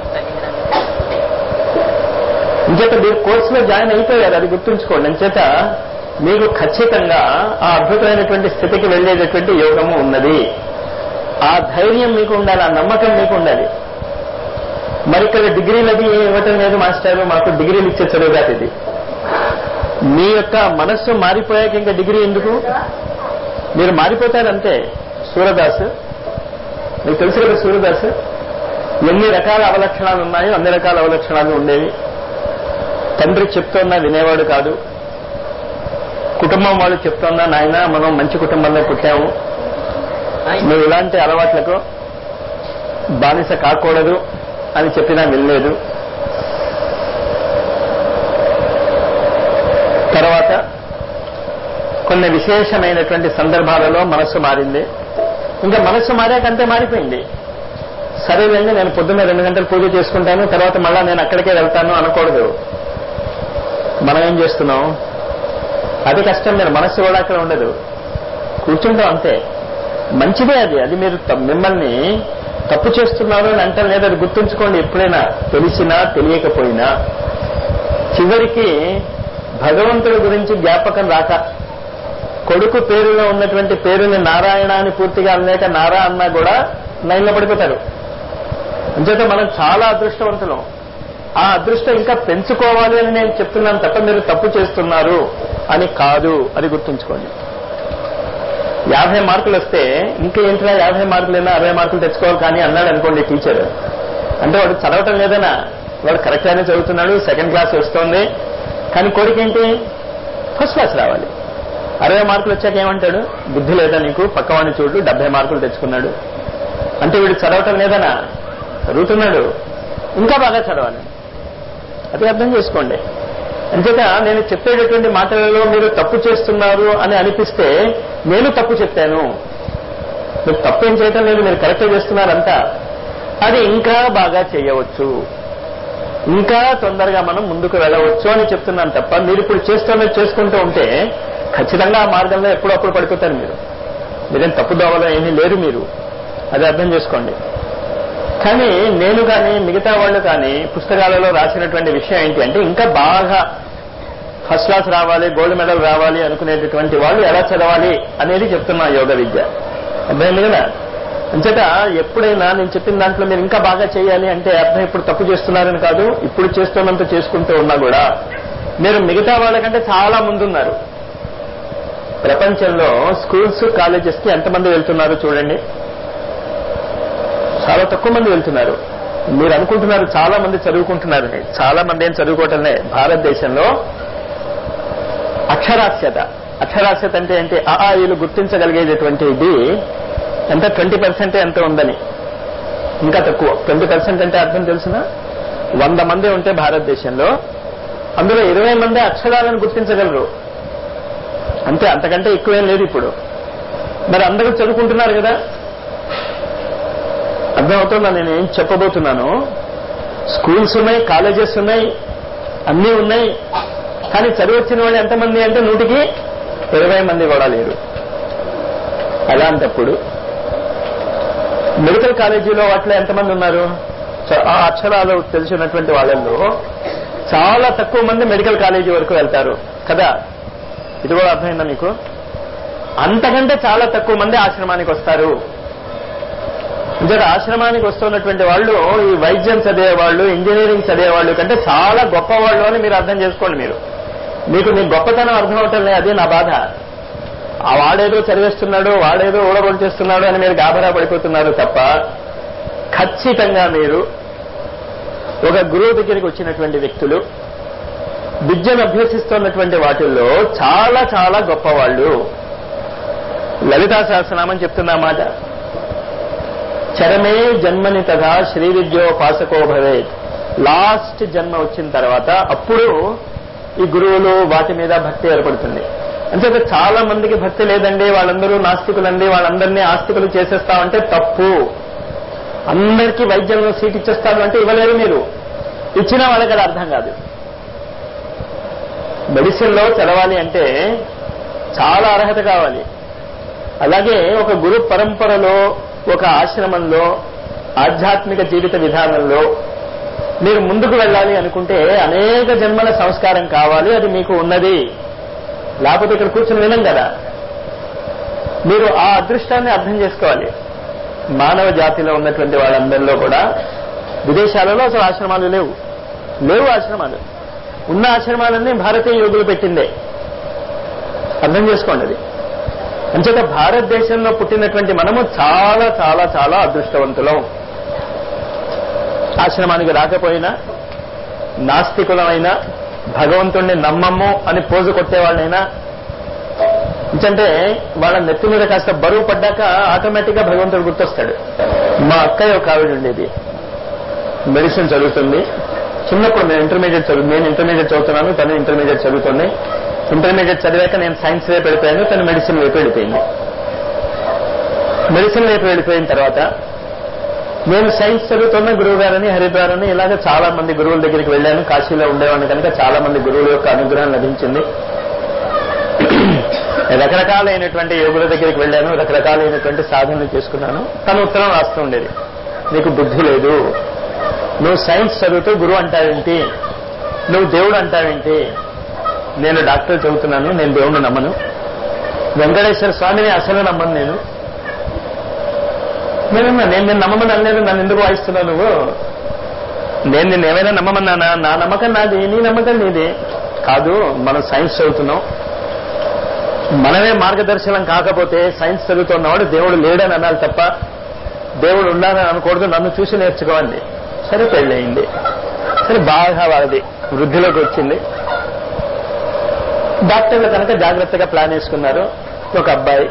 ఇంచేత మీరు కోర్సులో జాయిన్ అయిపోయారు అది గుర్తుంచుకోండి అంచేత మీకు ఖచ్చితంగా ఆ అద్భుతమైనటువంటి స్థితికి వెళ్ళేటటువంటి యోగము ఉన్నది ఆ ధైర్యం మీకు ఉండాలి ఆ నమ్మకం మీకు ఉండాలి మరి ఇక్కడ డిగ్రీలు అది ఇవ్వటం లేదు మాస్టర్ మాకు డిగ్రీలు ఇచ్చే చదువు కాదు ఇది మీ యొక్క మనస్సు మారిపోయాక ఇంకా డిగ్రీ ఎందుకు మీరు మారిపోతారంతే సూరదాస్ మీకు తెలుసు కదా సూరదాస్ ఎన్ని రకాల అవలక్షణాలు ఉన్నాయో అన్ని రకాల అవలక్షణాలు ఉండేవి తండ్రి చెప్తున్నా వినేవాడు కాదు కుటుంబం వాళ్ళు చెప్తున్నా నాయన మనం మంచి కుటుంబంలో పుట్టాము నువ్వు ఇలాంటి అలవాట్లకు బానిస కాకూడదు అని చెప్పినా వినలేదు తర్వాత కొన్ని విశేషమైనటువంటి సందర్భాలలో మనస్సు మారింది ఇంకా మనస్సు మారాక అంతే మారిపోయింది సరేలేండి నేను పొద్దున్న రెండు గంటలు పూజ చేసుకుంటాను తర్వాత మళ్ళా నేను అక్కడికే వెళ్తాను అనకూడదు మనం ఏం చేస్తున్నాం అది కష్టం మీరు మనస్సు కూడా అక్కడ ఉండదు కూర్చుంటాం అంతే మంచిదే అది అది మీరు త- మిమ్మల్ని తప్పు చేస్తున్నారు అని అంటారు లేదు అది గుర్తుంచుకోండి ఎప్పుడైనా తెలిసినా తెలియకపోయినా చివరికి భగవంతుడి గురించి జ్ఞాపకం రాక కొడుకు పేరులో ఉన్నటువంటి పేరుని నారాయణ అని పూర్తిగా అనలేక నారా అన్నా కూడా లైన్లో పడిపోతారు అంచేత మనం చాలా అదృష్టవంతులం ఆ అదృష్టం ఇంకా పెంచుకోవాలి అని నేను చెప్తున్నాను తప్ప మీరు తప్పు చేస్తున్నారు అని కాదు అది గుర్తుంచుకోండి యాభై మార్కులు వస్తే ఇంకా ఏంట్రా యాభై మార్కులైనా అరవై మార్కులు తెచ్చుకోవాలి కానీ అన్నాడు అనుకోండి టీచర్ అంటే వాడు చదవటం లేదనా వాడు కరెక్ట్ గానే చదువుతున్నాడు సెకండ్ క్లాస్ వస్తోంది కానీ కోరిక ఏంటి ఫస్ట్ క్లాస్ రావాలి అరవై మార్కులు వచ్చాక ఏమంటాడు బుద్ధి లేదా నీకు పక్కవాడిని చూడు డెబ్బై మార్కులు తెచ్చుకున్నాడు అంటే వీడు చదవటం లేదనా చదువుతున్నాడు ఇంకా బాగా చదవాలి అది అర్థం చేసుకోండి అంచేత నేను చెప్పేటటువంటి మాటలలో మీరు తప్పు చేస్తున్నారు అని అనిపిస్తే నేను తప్పు చెప్పాను మీరు తప్పేం చేయటం లేదు మీరు కరెక్ట్ చేస్తున్నారంతా అది ఇంకా బాగా చేయవచ్చు ఇంకా తొందరగా మనం ముందుకు వెళ్ళవచ్చు అని చెప్తున్నాను తప్ప మీరు ఇప్పుడు చేస్తున్నది చేసుకుంటూ ఉంటే ఖచ్చితంగా ఆ మార్గంలో ఎప్పుడప్పుడు పడిపోతారు మీరు మీరేం తప్పు దోవలో ఏమీ లేరు మీరు అది అర్థం చేసుకోండి కానీ నేను కానీ మిగతా వాళ్ళు కానీ పుస్తకాలలో రాసినటువంటి విషయం ఏంటి అంటే ఇంకా బాగా ఫస్ట్ క్లాస్ రావాలి గోల్డ్ మెడల్ రావాలి అనుకునేటటువంటి వాళ్ళు ఎలా చదవాలి అనేది చెప్తున్నా యోగ విద్య అర్థమైంది కదా అంచేత ఎప్పుడైనా నేను చెప్పిన దాంట్లో మీరు ఇంకా బాగా చేయాలి అంటే అర్థం ఇప్పుడు తప్పు చేస్తున్నారని కాదు ఇప్పుడు చేస్తున్నంత చేసుకుంటూ ఉన్నా కూడా మీరు మిగతా వాళ్ళకంటే చాలా ముందున్నారు ప్రపంచంలో స్కూల్స్ కాలేజెస్ కి ఎంతమంది వెళ్తున్నారు చూడండి చాలా తక్కువ మంది వెళ్తున్నారు మీరు అనుకుంటున్నారు చాలా మంది చదువుకుంటున్నారని చాలా మంది ఏం చదువుకోవటంలే భారతదేశంలో అక్షరాస్యత అక్షరాస్యత అంటే ఏంటి ఆ ఆ, వీళ్ళు గుర్తించగలిగేటటువంటి ఇది ఎంత ట్వంటీ పర్సెంట్ ఎంత ఉందని ఇంకా తక్కువ ట్వంటీ పర్సెంట్ అంటే అర్థం తెలుసిన వంద మంది ఉంటే భారతదేశంలో అందులో ఇరవై మంది అక్షరాలను గుర్తించగలరు అంతే అంతకంటే ఎక్కువేం లేదు ఇప్పుడు మరి అందరూ చదువుకుంటున్నారు కదా అర్థమవుతుందా నేను ఏం చెప్పబోతున్నాను స్కూల్స్ ఉన్నాయి కాలేజెస్ ఉన్నాయి అన్నీ ఉన్నాయి కానీ చదివచ్చిన వాళ్ళు ఎంతమంది అంటే నూటికి ఇరవై మంది కూడా లేరు అలాంటప్పుడు మెడికల్ కాలేజీలో వాటిలో ఎంతమంది ఉన్నారు చ- ఆ అక్షరాలు తెలిసినటువంటి వాళ్ళల్లో చాలా తక్కువ మంది మెడికల్ కాలేజీ వరకు వెళ్తారు కదా ఇది కూడా అర్థమైందా మీకు అంతకంటే చాలా తక్కువ మంది ఆశ్రమానికి వస్తారు ఇద్దరు ఆశ్రమానికి వస్తున్నటువంటి వాళ్ళు ఈ వైద్యం చదివే వాళ్ళు ఇంజనీరింగ్ చదివే వాళ్ళు కంటే చాలా గొప్పవాళ్ళు అని మీరు అర్థం చేసుకోండి మీరు మీకు మీ గొప్పతనం అర్థం అవటం లేదు అది నా బాధ ఆ వాడేదో చదివేస్తున్నాడు వాడేదో ఊడగొట్టేస్తున్నాడు అని మీరు గాబరా పడిపోతున్నారు తప్ప ఖచ్చితంగా మీరు ఒక గురువు దగ్గరికి వచ్చినటువంటి వ్యక్తులు విద్యను అభ్యసిస్తున్నటువంటి వాటిల్లో చాలా చాలా గొప్పవాళ్ళు లలితా సహస్రనామం చెప్తున్నా మాట చరమే జన్మని తథా శ్రీ విద్యోపాసకో భవేత్ లాస్ట్ జన్మ వచ్చిన తర్వాత అప్పుడు ఈ గురువులు వాటి మీద భక్తి ఏర్పడుతుంది అంచేత చాలా మందికి భక్తి లేదండి వాళ్ళందరూ నాస్తికులండి వాళ్ళందరినీ ఆస్తికులు చేసేస్తామంటే తప్పు అందరికీ వైద్యంలో సీట్ ఇచ్చేస్తాడు అంటే ఇవ్వలేరు మీరు ఇచ్చినా వాళ్ళకి అది అర్థం కాదు మెడిసిన్లో చదవాలి అంటే చాలా అర్హత కావాలి అలాగే ఒక గురు పరంపరలో ఒక ఆశ్రమంలో ఆధ్యాత్మిక జీవిత విధానంలో మీరు ముందుకు వెళ్ళాలి అనుకుంటే అనేక జన్మల సంస్కారం కావాలి అది మీకు ఉన్నది లేకపోతే ఇక్కడ కూర్చుని వినం కదా మీరు ఆ అదృష్టాన్ని అర్థం చేసుకోవాలి మానవ జాతిలో ఉన్నటువంటి వాళ్ళందరిలో కూడా విదేశాలలో అసలు ఆశ్రమాలు లేవు లేవు ఆశ్రమాలు ఉన్న ఆశ్రమాలన్నీ భారతీయ యోగులు పెట్టిందే అర్థం చేసుకోండి అది అంచేత భారతదేశంలో పుట్టినటువంటి మనము చాలా చాలా చాలా అదృష్టవంతులం ఆశ్రమానికి రాకపోయినా నాస్తికులమైనా భగవంతుణ్ణి నమ్మము అని పోజు కొట్టేవాళ్ళైనా ఎందుకంటే వాళ్ళ నెత్తి మీద కాస్త బరువు పడ్డాక ఆటోమేటిక్ గా భగవంతుడు గుర్తొస్తాడు మా అక్కయ్య ఒక ఆవిడ ఉండేది మెడిసిన్ చదువుతుంది చిన్నప్పుడు నేను ఇంటర్మీడియట్ చదువు నేను ఇంటర్మీడియట్ చదువుతున్నాను తను ఇంటర్మీడియట్ చదువుతుంది ఇంటర్మీడియట్ చదివాక నేను సైన్స్ వైపు వెళ్ళిపోయాను తను మెడిసిన్ వైపు వెళ్ళిపోయింది మెడిసిన్ వైపు వెళ్ళిపోయిన తర్వాత నేను సైన్స్ చదువుతున్న గురువు గారని హరిద్వారని ఇలాగ చాలా మంది గురువుల దగ్గరికి వెళ్ళాను కాశీలో ఉండేవాడిని కనుక చాలా మంది గురువుల యొక్క అనుగ్రహం లభించింది రకరకాలైనటువంటి యోగుల దగ్గరికి వెళ్ళాను రకరకాలైనటువంటి సాధనలు చేసుకున్నాను తను ఉత్తరం రాస్తూ ఉండేది నీకు బుద్ధి లేదు నువ్వు సైన్స్ చదువుతూ గురువు అంటావేంటి నువ్వు దేవుడు అంటావేంటి నేను డాక్టర్ చదువుతున్నాను నేను దేవుణ్ణి నమ్మను వెంకటేశ్వర స్వామిని అసలు నమ్మను నేను నేనన్నా నేను నేను నమ్మమని అనలేదు నన్ను ఎందుకు వాయిస్తున్నావు నువ్వు నేను నిన్ను ఏమైనా నమ్మమన్నానా నా నమ్మకం నాది నీ నమ్మకం నీది కాదు మనం సైన్స్ చదువుతున్నాం మనమే మార్గదర్శనం కాకపోతే సైన్స్ చదువుతున్నవాడు దేవుడు లేడని అనాలి తప్ప దేవుడు ఉండాలని అనకూడదు నన్ను చూసి నేర్చుకోవాలి సరే పెళ్ళయింది సరే బాగా వాళ్ళది వృద్ధిలోకి వచ్చింది డాక్టర్లు కనుక జాగ్రత్తగా ప్లాన్ వేసుకున్నారు ఒక అబ్బాయి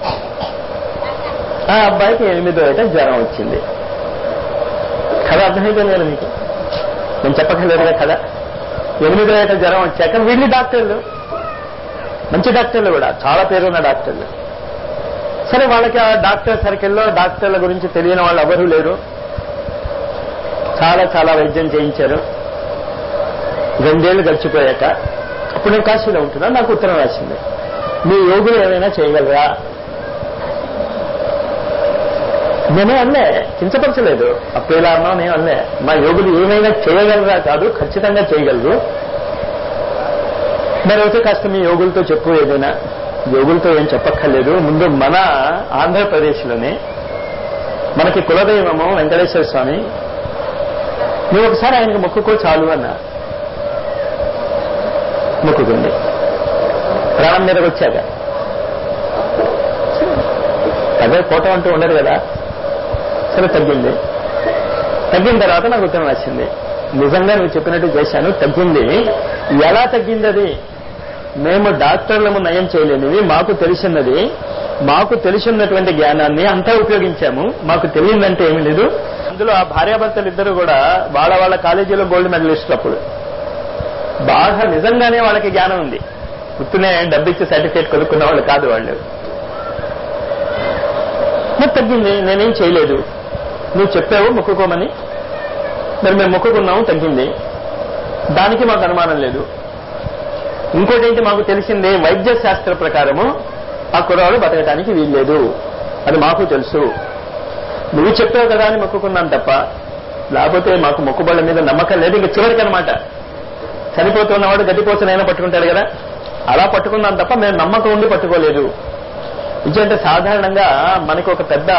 ఆ అబ్బాయికి ఎనిమిదో ఏట జ్వరం వచ్చింది కథ అర్థమైపోయింది కదా మీకు నేను చెప్పక్కర్లేదుగా కథ ఎనిమిదో ఏట జ్వరం వచ్చాక వీళ్ళు డాక్టర్లు మంచి డాక్టర్లు కూడా చాలా పేరున్న డాక్టర్లు సరే వాళ్ళకి ఆ డాక్టర్ సర్కిల్లో డాక్టర్ల గురించి తెలియని వాళ్ళు ఎవరూ లేరు చాలా చాలా వైద్యం చేయించారు రెండేళ్లు గడిచిపోయాక అప్పుడు నేను కాశీలో ఉంటున్నా నాకు ఉత్తరం రాసింది మీ యోగులు ఏమైనా చేయగలరా నేనే అన్లే కించపరచలేదు అప్పుడు ఇలా అన్నా నేను అన్లే మా యోగులు ఏమైనా చేయగలరా కాదు ఖచ్చితంగా చేయగలరు మరైతే కాస్త మీ యోగులతో చెప్పు ఏదైనా యోగులతో ఏం చెప్పక్కర్లేదు ముందు మన ఆంధ్రప్రదేశ్లోనే మనకి కులదైవము వెంకటేశ్వర స్వామి నువ్వు ఒకసారి ఆయనకు మొక్కుకో చాలు అన్నా మొక్కుకుంది ప్రాణం మీదకి వచ్చాక అదే కోటం అంటూ ఉండదు కదా సరే తగ్గింది తగ్గిన తర్వాత నాకు ఉత్తరం వచ్చింది నిజంగా నువ్వు చెప్పినట్టు చేశాను తగ్గింది ఎలా తగ్గింది అది మేము డాక్టర్లము నయం చేయలేనివి మాకు తెలిసినది మాకు తెలిసినటువంటి జ్ఞానాన్ని అంతా ఉపయోగించాము మాకు తెలియదంటే ఏమీ లేదు అందులో ఆ భార్యాభర్తలు ఇద్దరు కూడా వాళ్ళ వాళ్ళ కాలేజీలో గోల్డ్ మెడలిస్టులు అప్పుడు బాగా నిజంగానే వాళ్ళకి జ్ఞానం ఉంది గుర్తునే డబ్బిచ్చి సర్టిఫికేట్ కొనుక్కున్న వాళ్ళు కాదు వాళ్ళు మరి తగ్గింది నేనేం చేయలేదు నువ్వు చెప్పావు మొక్కుకోమని మరి మేము మొక్కుకున్నాము తగ్గింది దానికి మాకు అనుమానం లేదు ఇంకోటి ఏంటి మాకు తెలిసింది వైద్య శాస్త్ర ప్రకారము ఆ కుర్రాడు బతకడానికి వీల్లేదు అది మాకు తెలుసు నువ్వు చెప్పావు కదా అని మొక్కుకున్నాను తప్ప లేకపోతే మాకు మొక్కుబళ్ళ మీద నమ్మకం లేదు ఇంక చివరికి అనమాట చనిపోతున్నవాడు గడ్డిపోసనైనా పట్టుకుంటాడు కదా అలా పట్టుకున్నాం తప్ప మేము నమ్మకం ఉండి పట్టుకోలేదు ఇదంటే సాధారణంగా మనకు ఒక పెద్ద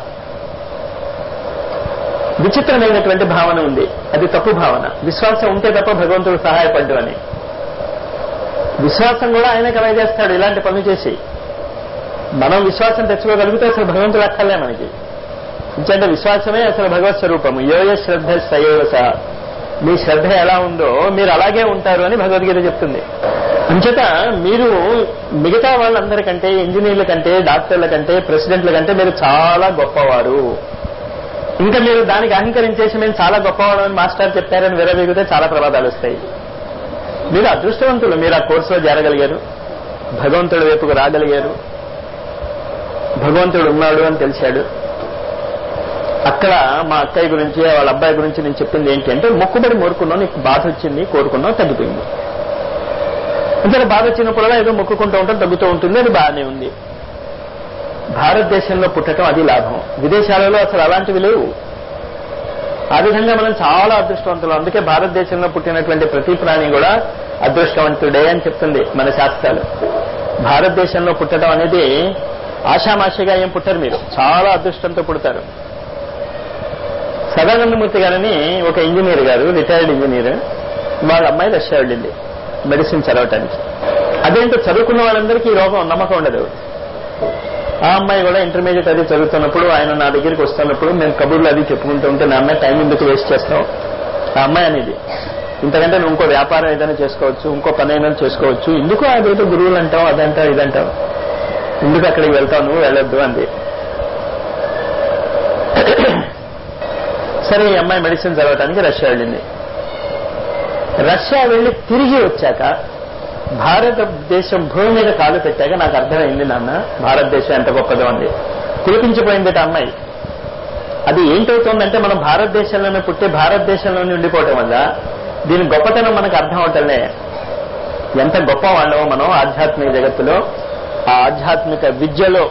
విచిత్రమైనటువంటి భావన ఉంది అది తప్పు భావన విశ్వాసం ఉంటే తప్ప భగవంతుడు సహాయపడ్డు అని విశ్వాసం కూడా ఆయన కలగ చేస్తాడు ఇలాంటి పనులు చేసి మనం విశ్వాసం తెచ్చుకోగలిగితే అసలు భగవంతుడు అక్కర్లే మనకి ఇంకంటే విశ్వాసమే అసలు భగవత్ స్వరూపము యోయ శ్రద్ధ సయోగ సహ మీ శ్రద్ధ ఎలా ఉందో మీరు అలాగే ఉంటారు అని భగవద్గీత చెప్తుంది అంచేత మీరు మిగతా వాళ్ళందరికంటే ఇంజనీర్ల కంటే డాక్టర్ల కంటే ప్రెసిడెంట్ల కంటే మీరు చాలా గొప్పవారు ఇంకా మీరు దానికి అహంకరించేసి మేము చాలా గొప్పవాడు అని మాస్టర్ చెప్పారని విరవీగితే చాలా ప్రమాదాలు వస్తాయి మీరు అదృష్టవంతులు మీరు ఆ కోర్సులో చేరగలిగారు భగవంతుడి వైపుకు రాగలిగారు భగవంతుడు ఉన్నాడు అని తెలిసాడు అక్కడ మా అక్కయ్య గురించి వాళ్ళ అబ్బాయి గురించి నేను చెప్పింది ఏంటి అంటే మొక్కుబడి కోరుకున్నావు నీకు బాధ వచ్చింది కోరుకున్నావు తగ్గిపోయింది అంటే బాధ వచ్చినప్పుడల్లా ఏదో మొక్కుకుంటూ ఉంటాం తగ్గుతూ ఉంటుంది అది బాగానే ఉంది భారతదేశంలో పుట్టడం అది లాభం విదేశాలలో అసలు అలాంటివి లేవు ఆ విధంగా మనం చాలా అదృష్టవంతులు అందుకే భారతదేశంలో పుట్టినటువంటి ప్రతి ప్రాణి కూడా అదృష్టవంతుడే అని చెప్తుంది మన శాస్త్రాలు భారతదేశంలో పుట్టడం అనేది ఆషామాషిగా ఏం పుట్టరు మీరు చాలా అదృష్టంతో పుడతారు సదానందమూర్తి గారని ఒక ఇంజనీర్ గారు రిటైర్డ్ ఇంజనీర్ వాళ్ళ అమ్మాయి రష్యా వెళ్ళింది మెడిసిన్ చదవటానికి అదేంటో చదువుకున్న వాళ్ళందరికీ ఈ రోగం నమ్మకం ఉండదు ఆ అమ్మాయి కూడా ఇంటర్మీడియట్ అది చదువుతున్నప్పుడు ఆయన నా దగ్గరికి వస్తున్నప్పుడు మేము కబుర్లు అది చెప్పుకుంటూ ఉంటే నా అమ్మాయి టైం ఎందుకు వేస్ట్ చేస్తాం ఆ అమ్మాయి అనేది ఇంతకంటే నువ్వు ఇంకో వ్యాపారం ఏదైనా చేసుకోవచ్చు ఇంకో పని ఏదైనా చేసుకోవచ్చు ఎందుకు అదేదో గురువులు అంటావు అదంటావు ఇదంటావు ఎందుకు అక్కడికి వెళ్తావు నువ్వు వెళ్ళొద్దు అంది సరే ఈ అమ్మాయి మెడిసిన్ చదవటానికి రష్యా వెళ్ళింది రష్యా వెళ్ళి తిరిగి వచ్చాక భారతదేశం భూమి మీద కాలు పెట్టాక నాకు అర్థమైంది నాన్న భారతదేశం ఎంత గొప్పదో అంది కులిపించిపోయింది ఆ అమ్మాయి అది ఏంటవుతోందంటే మనం భారతదేశంలోనే పుట్టి భారతదేశంలోనే ఉండిపోవటం వల్ల దీని గొప్పతనం మనకు అర్థం అవటంలే ఎంత గొప్ప వాళ్ళమో మనం ఆధ్యాత్మిక జగత్తులో ఆ ఆధ్యాత్మిక విద్యలో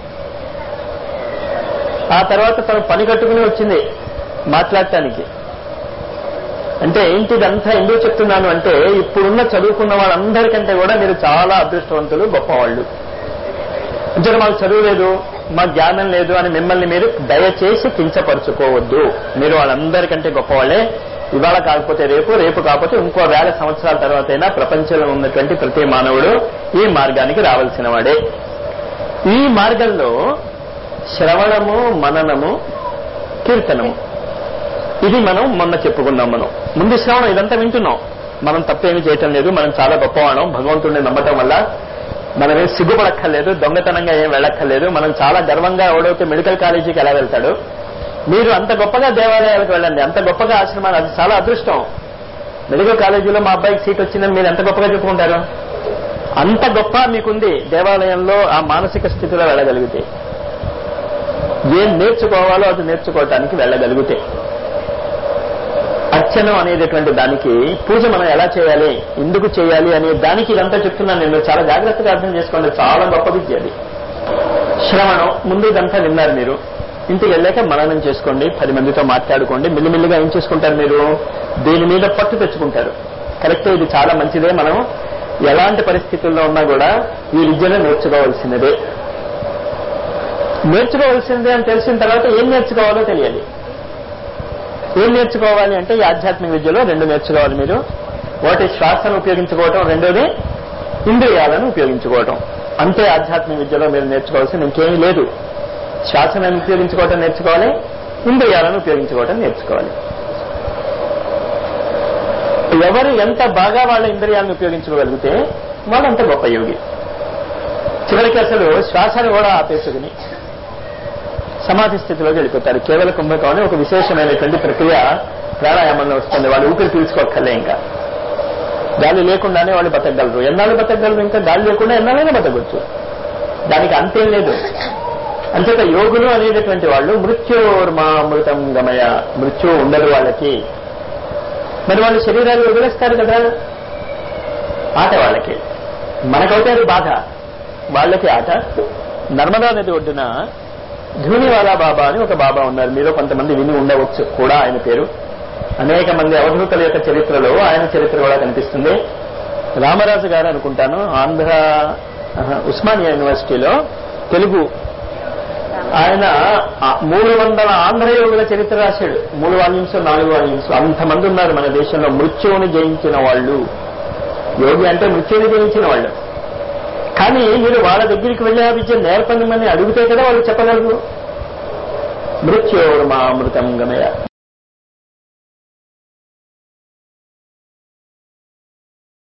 ఆ తర్వాత తను పని కట్టుకుని వచ్చింది మాట్లాడటానికి అంటే ఏంటి ఇదంతా ఎందుకు చెప్తున్నాను అంటే ఇప్పుడున్న చదువుకున్న వాళ్ళందరికంటే కూడా మీరు చాలా అదృష్టవంతులు గొప్పవాళ్ళు అంటే మాకు చదువు లేదు మా జ్ఞానం లేదు అని మిమ్మల్ని మీరు దయచేసి కించపరుచుకోవద్దు మీరు వాళ్ళందరికంటే గొప్పవాళ్ళే ఇవాళ కాకపోతే రేపు రేపు కాకపోతే ఇంకో వేల సంవత్సరాల తర్వాత అయినా ప్రపంచంలో ఉన్నటువంటి ప్రతి మానవుడు ఈ మార్గానికి రావాల్సిన వాడే ఈ మార్గంలో శ్రవణము మననము కీర్తనము ఇది మనం మొన్న చెప్పుకున్నాం మనం ముందు శ్రవణం ఇదంతా వింటున్నాం మనం తప్పేమీ చేయటం లేదు మనం చాలా గొప్పవాళ్ళం భగవంతుడిని నమ్మటం వల్ల మనమేం సిగ్గుపడక్కర్లేదు దొంగతనంగా ఏం వెళ్ళక్కర్లేదు మనం చాలా గర్వంగా ఎవడైతే మెడికల్ కాలేజీకి ఎలా వెళ్తాడు మీరు అంత గొప్పగా దేవాలయాలకు వెళ్ళండి అంత గొప్పగా ఆశ్రమాలు అది చాలా అదృష్టం మెడికల్ కాలేజీలో మా అబ్బాయికి సీట్ వచ్చిందని మీరు ఎంత గొప్పగా చెప్పుకుంటారు అంత గొప్ప మీకుంది దేవాలయంలో ఆ మానసిక స్థితిలో వెళ్ళగలిగితే ఏం నేర్చుకోవాలో అది నేర్చుకోవటానికి వెళ్ళగలిగితే అర్చనం అనేటటువంటి దానికి పూజ మనం ఎలా చేయాలి ఎందుకు చేయాలి అనే దానికి ఇదంతా చెప్తున్నాను నేను చాలా జాగ్రత్తగా అర్థం చేసుకోండి చాలా గొప్ప విద్య అది శ్రవణం ముందు ఇదంతా విన్నారు మీరు ఇంటికి వెళ్ళాక మననం చేసుకోండి పది మందితో మాట్లాడుకోండి మెల్లిమెల్లిగా ఏం చేసుకుంటారు మీరు దీని మీద పట్టు తెచ్చుకుంటారు కరెక్ట్ ఇది చాలా మంచిదే మనం ఎలాంటి పరిస్థితుల్లో ఉన్నా కూడా ఈ విద్యను నేర్చుకోవాల్సినదే నేర్చుకోవాల్సిందే అని తెలిసిన తర్వాత ఏం నేర్చుకోవాలో తెలియాలి ఏం నేర్చుకోవాలి అంటే ఈ ఆధ్యాత్మిక విద్యలో రెండు నేర్చుకోవాలి మీరు ఒకటి శ్వాసను ఉపయోగించుకోవటం రెండోది ఇంద్రియాలను ఉపయోగించుకోవటం అంతే ఆధ్యాత్మిక విద్యలో మీరు నేర్చుకోవాల్సింది ఇంకేమీ లేదు శ్వాసను ఉపయోగించుకోవటం నేర్చుకోవాలి ఇంద్రియాలను ఉపయోగించుకోవటం నేర్చుకోవాలి ఎవరు ఎంత బాగా వాళ్ళ ఇంద్రియాలను ఉపయోగించుకోగలిగితే వాళ్ళంత గొప్ప యోగి చివరికి అసలు శ్వాసను కూడా ఆపేసుకుని సమాధి స్థితిలోకి వెళ్ళిపోతారు కేవల కుంభకం అని ఒక విశేషమైనటువంటి ప్రక్రియ ప్రాణాయామంలో వస్తుంది వాళ్ళు ఊపిరి పీల్చుకోక్కర్లే ఇంకా గాలి లేకుండానే వాళ్ళు బతకగలరు ఎన్నాళ్ళు బతకగలరు ఇంకా గాలి లేకుండా ఎన్నాళ్ళైనా బతకవచ్చు దానికి అంతేం లేదు అంతేత యోగులు అనేటటువంటి వాళ్ళు మృత్యోర్మామృతం గమయ మృత్యు ఉండదు వాళ్ళకి మరి వాళ్ళు శరీరాలు వదిలేస్తారు కదా ఆట వాళ్ళకి మనకైతే అది బాధ వాళ్ళకి ఆట నర్మదా నది ఒడ్డున ధూనివాలా బాబా అని ఒక బాబా ఉన్నారు మీరు కొంతమంది విని ఉండవచ్చు కూడా ఆయన పేరు అనేక మంది అవధూతల యొక్క చరిత్రలో ఆయన చరిత్ర కూడా కనిపిస్తుంది రామరాజు గారు అనుకుంటాను ఆంధ్ర ఆహా, ఉస్మానియా యూనివర్సిటీలో తెలుగు ఆయన ఆ మూడు వందల ఆంధ్ర యోగుల చరిత్ర రాశాడు మూడు వాల్యూమ్స్ నాలుగు వాల్యూమ్స్ అంతమంది ఉన్నారు మన దేశంలో మృత్యువుని జయించిన వాళ్ళు యోగి అంటే మృత్యువుని జయించిన వాళ్ళు కానీ మీరు వాళ్ళ దగ్గరికి వెళ్ళి ఆ విద్య నేర్పండి అడిగితే కదా వాళ్ళు చెప్పగలరు మృత్యోర్మామృతం గమయ